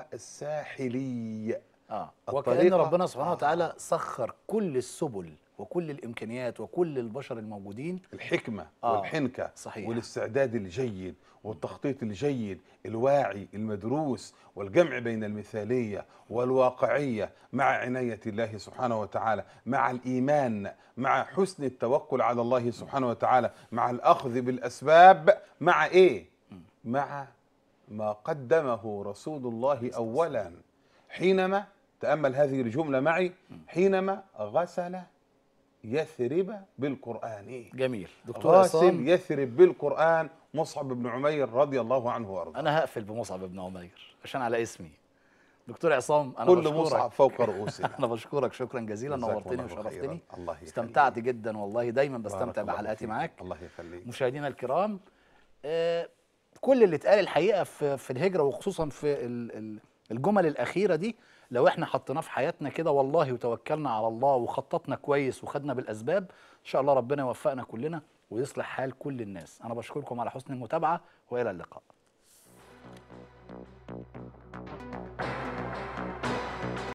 الساحلي اه الطريقة- وكأن ربنا سبحانه آه. وتعالى سخر كل السبل وكل الامكانيات وكل البشر الموجودين الحكمة آه، والحنكة صحيح. والاستعداد الجيد والتخطيط الجيد الواعي المدروس والجمع بين المثالية والواقعية مع عناية الله سبحانه وتعالى مع الإيمان مع حسن التوكل على الله سبحانه وتعالى مع الأخذ بالأسباب مع إيه؟ مع ما قدمه رسول الله أولا حينما تأمل هذه الجملة معي حينما غسل يثرب بالقرآن إيه؟ جميل دكتور غاسل عصام يثرب بالقرآن مصعب بن عمير رضي الله عنه وارضاه انا هقفل بمصعب بن عمير عشان على اسمي دكتور عصام انا كل بشكرك مصعب فوق رؤوسنا انا بشكرك شكرا جزيلا جزاكم نورتني الله وشرفتني خيراً. الله يخليك. استمتعت جدا والله دايما بارك بستمتع الله بحلقاتي فيك. معاك الله يخليك مشاهدينا الكرام آه، كل اللي اتقال الحقيقه في في الهجره وخصوصا في ال- ال- الجمل الاخيره دي لو احنا حطيناه في حياتنا كده والله وتوكلنا على الله وخططنا كويس وخدنا بالاسباب ان شاء الله ربنا يوفقنا كلنا ويصلح حال كل الناس انا بشكركم على حسن المتابعه والى اللقاء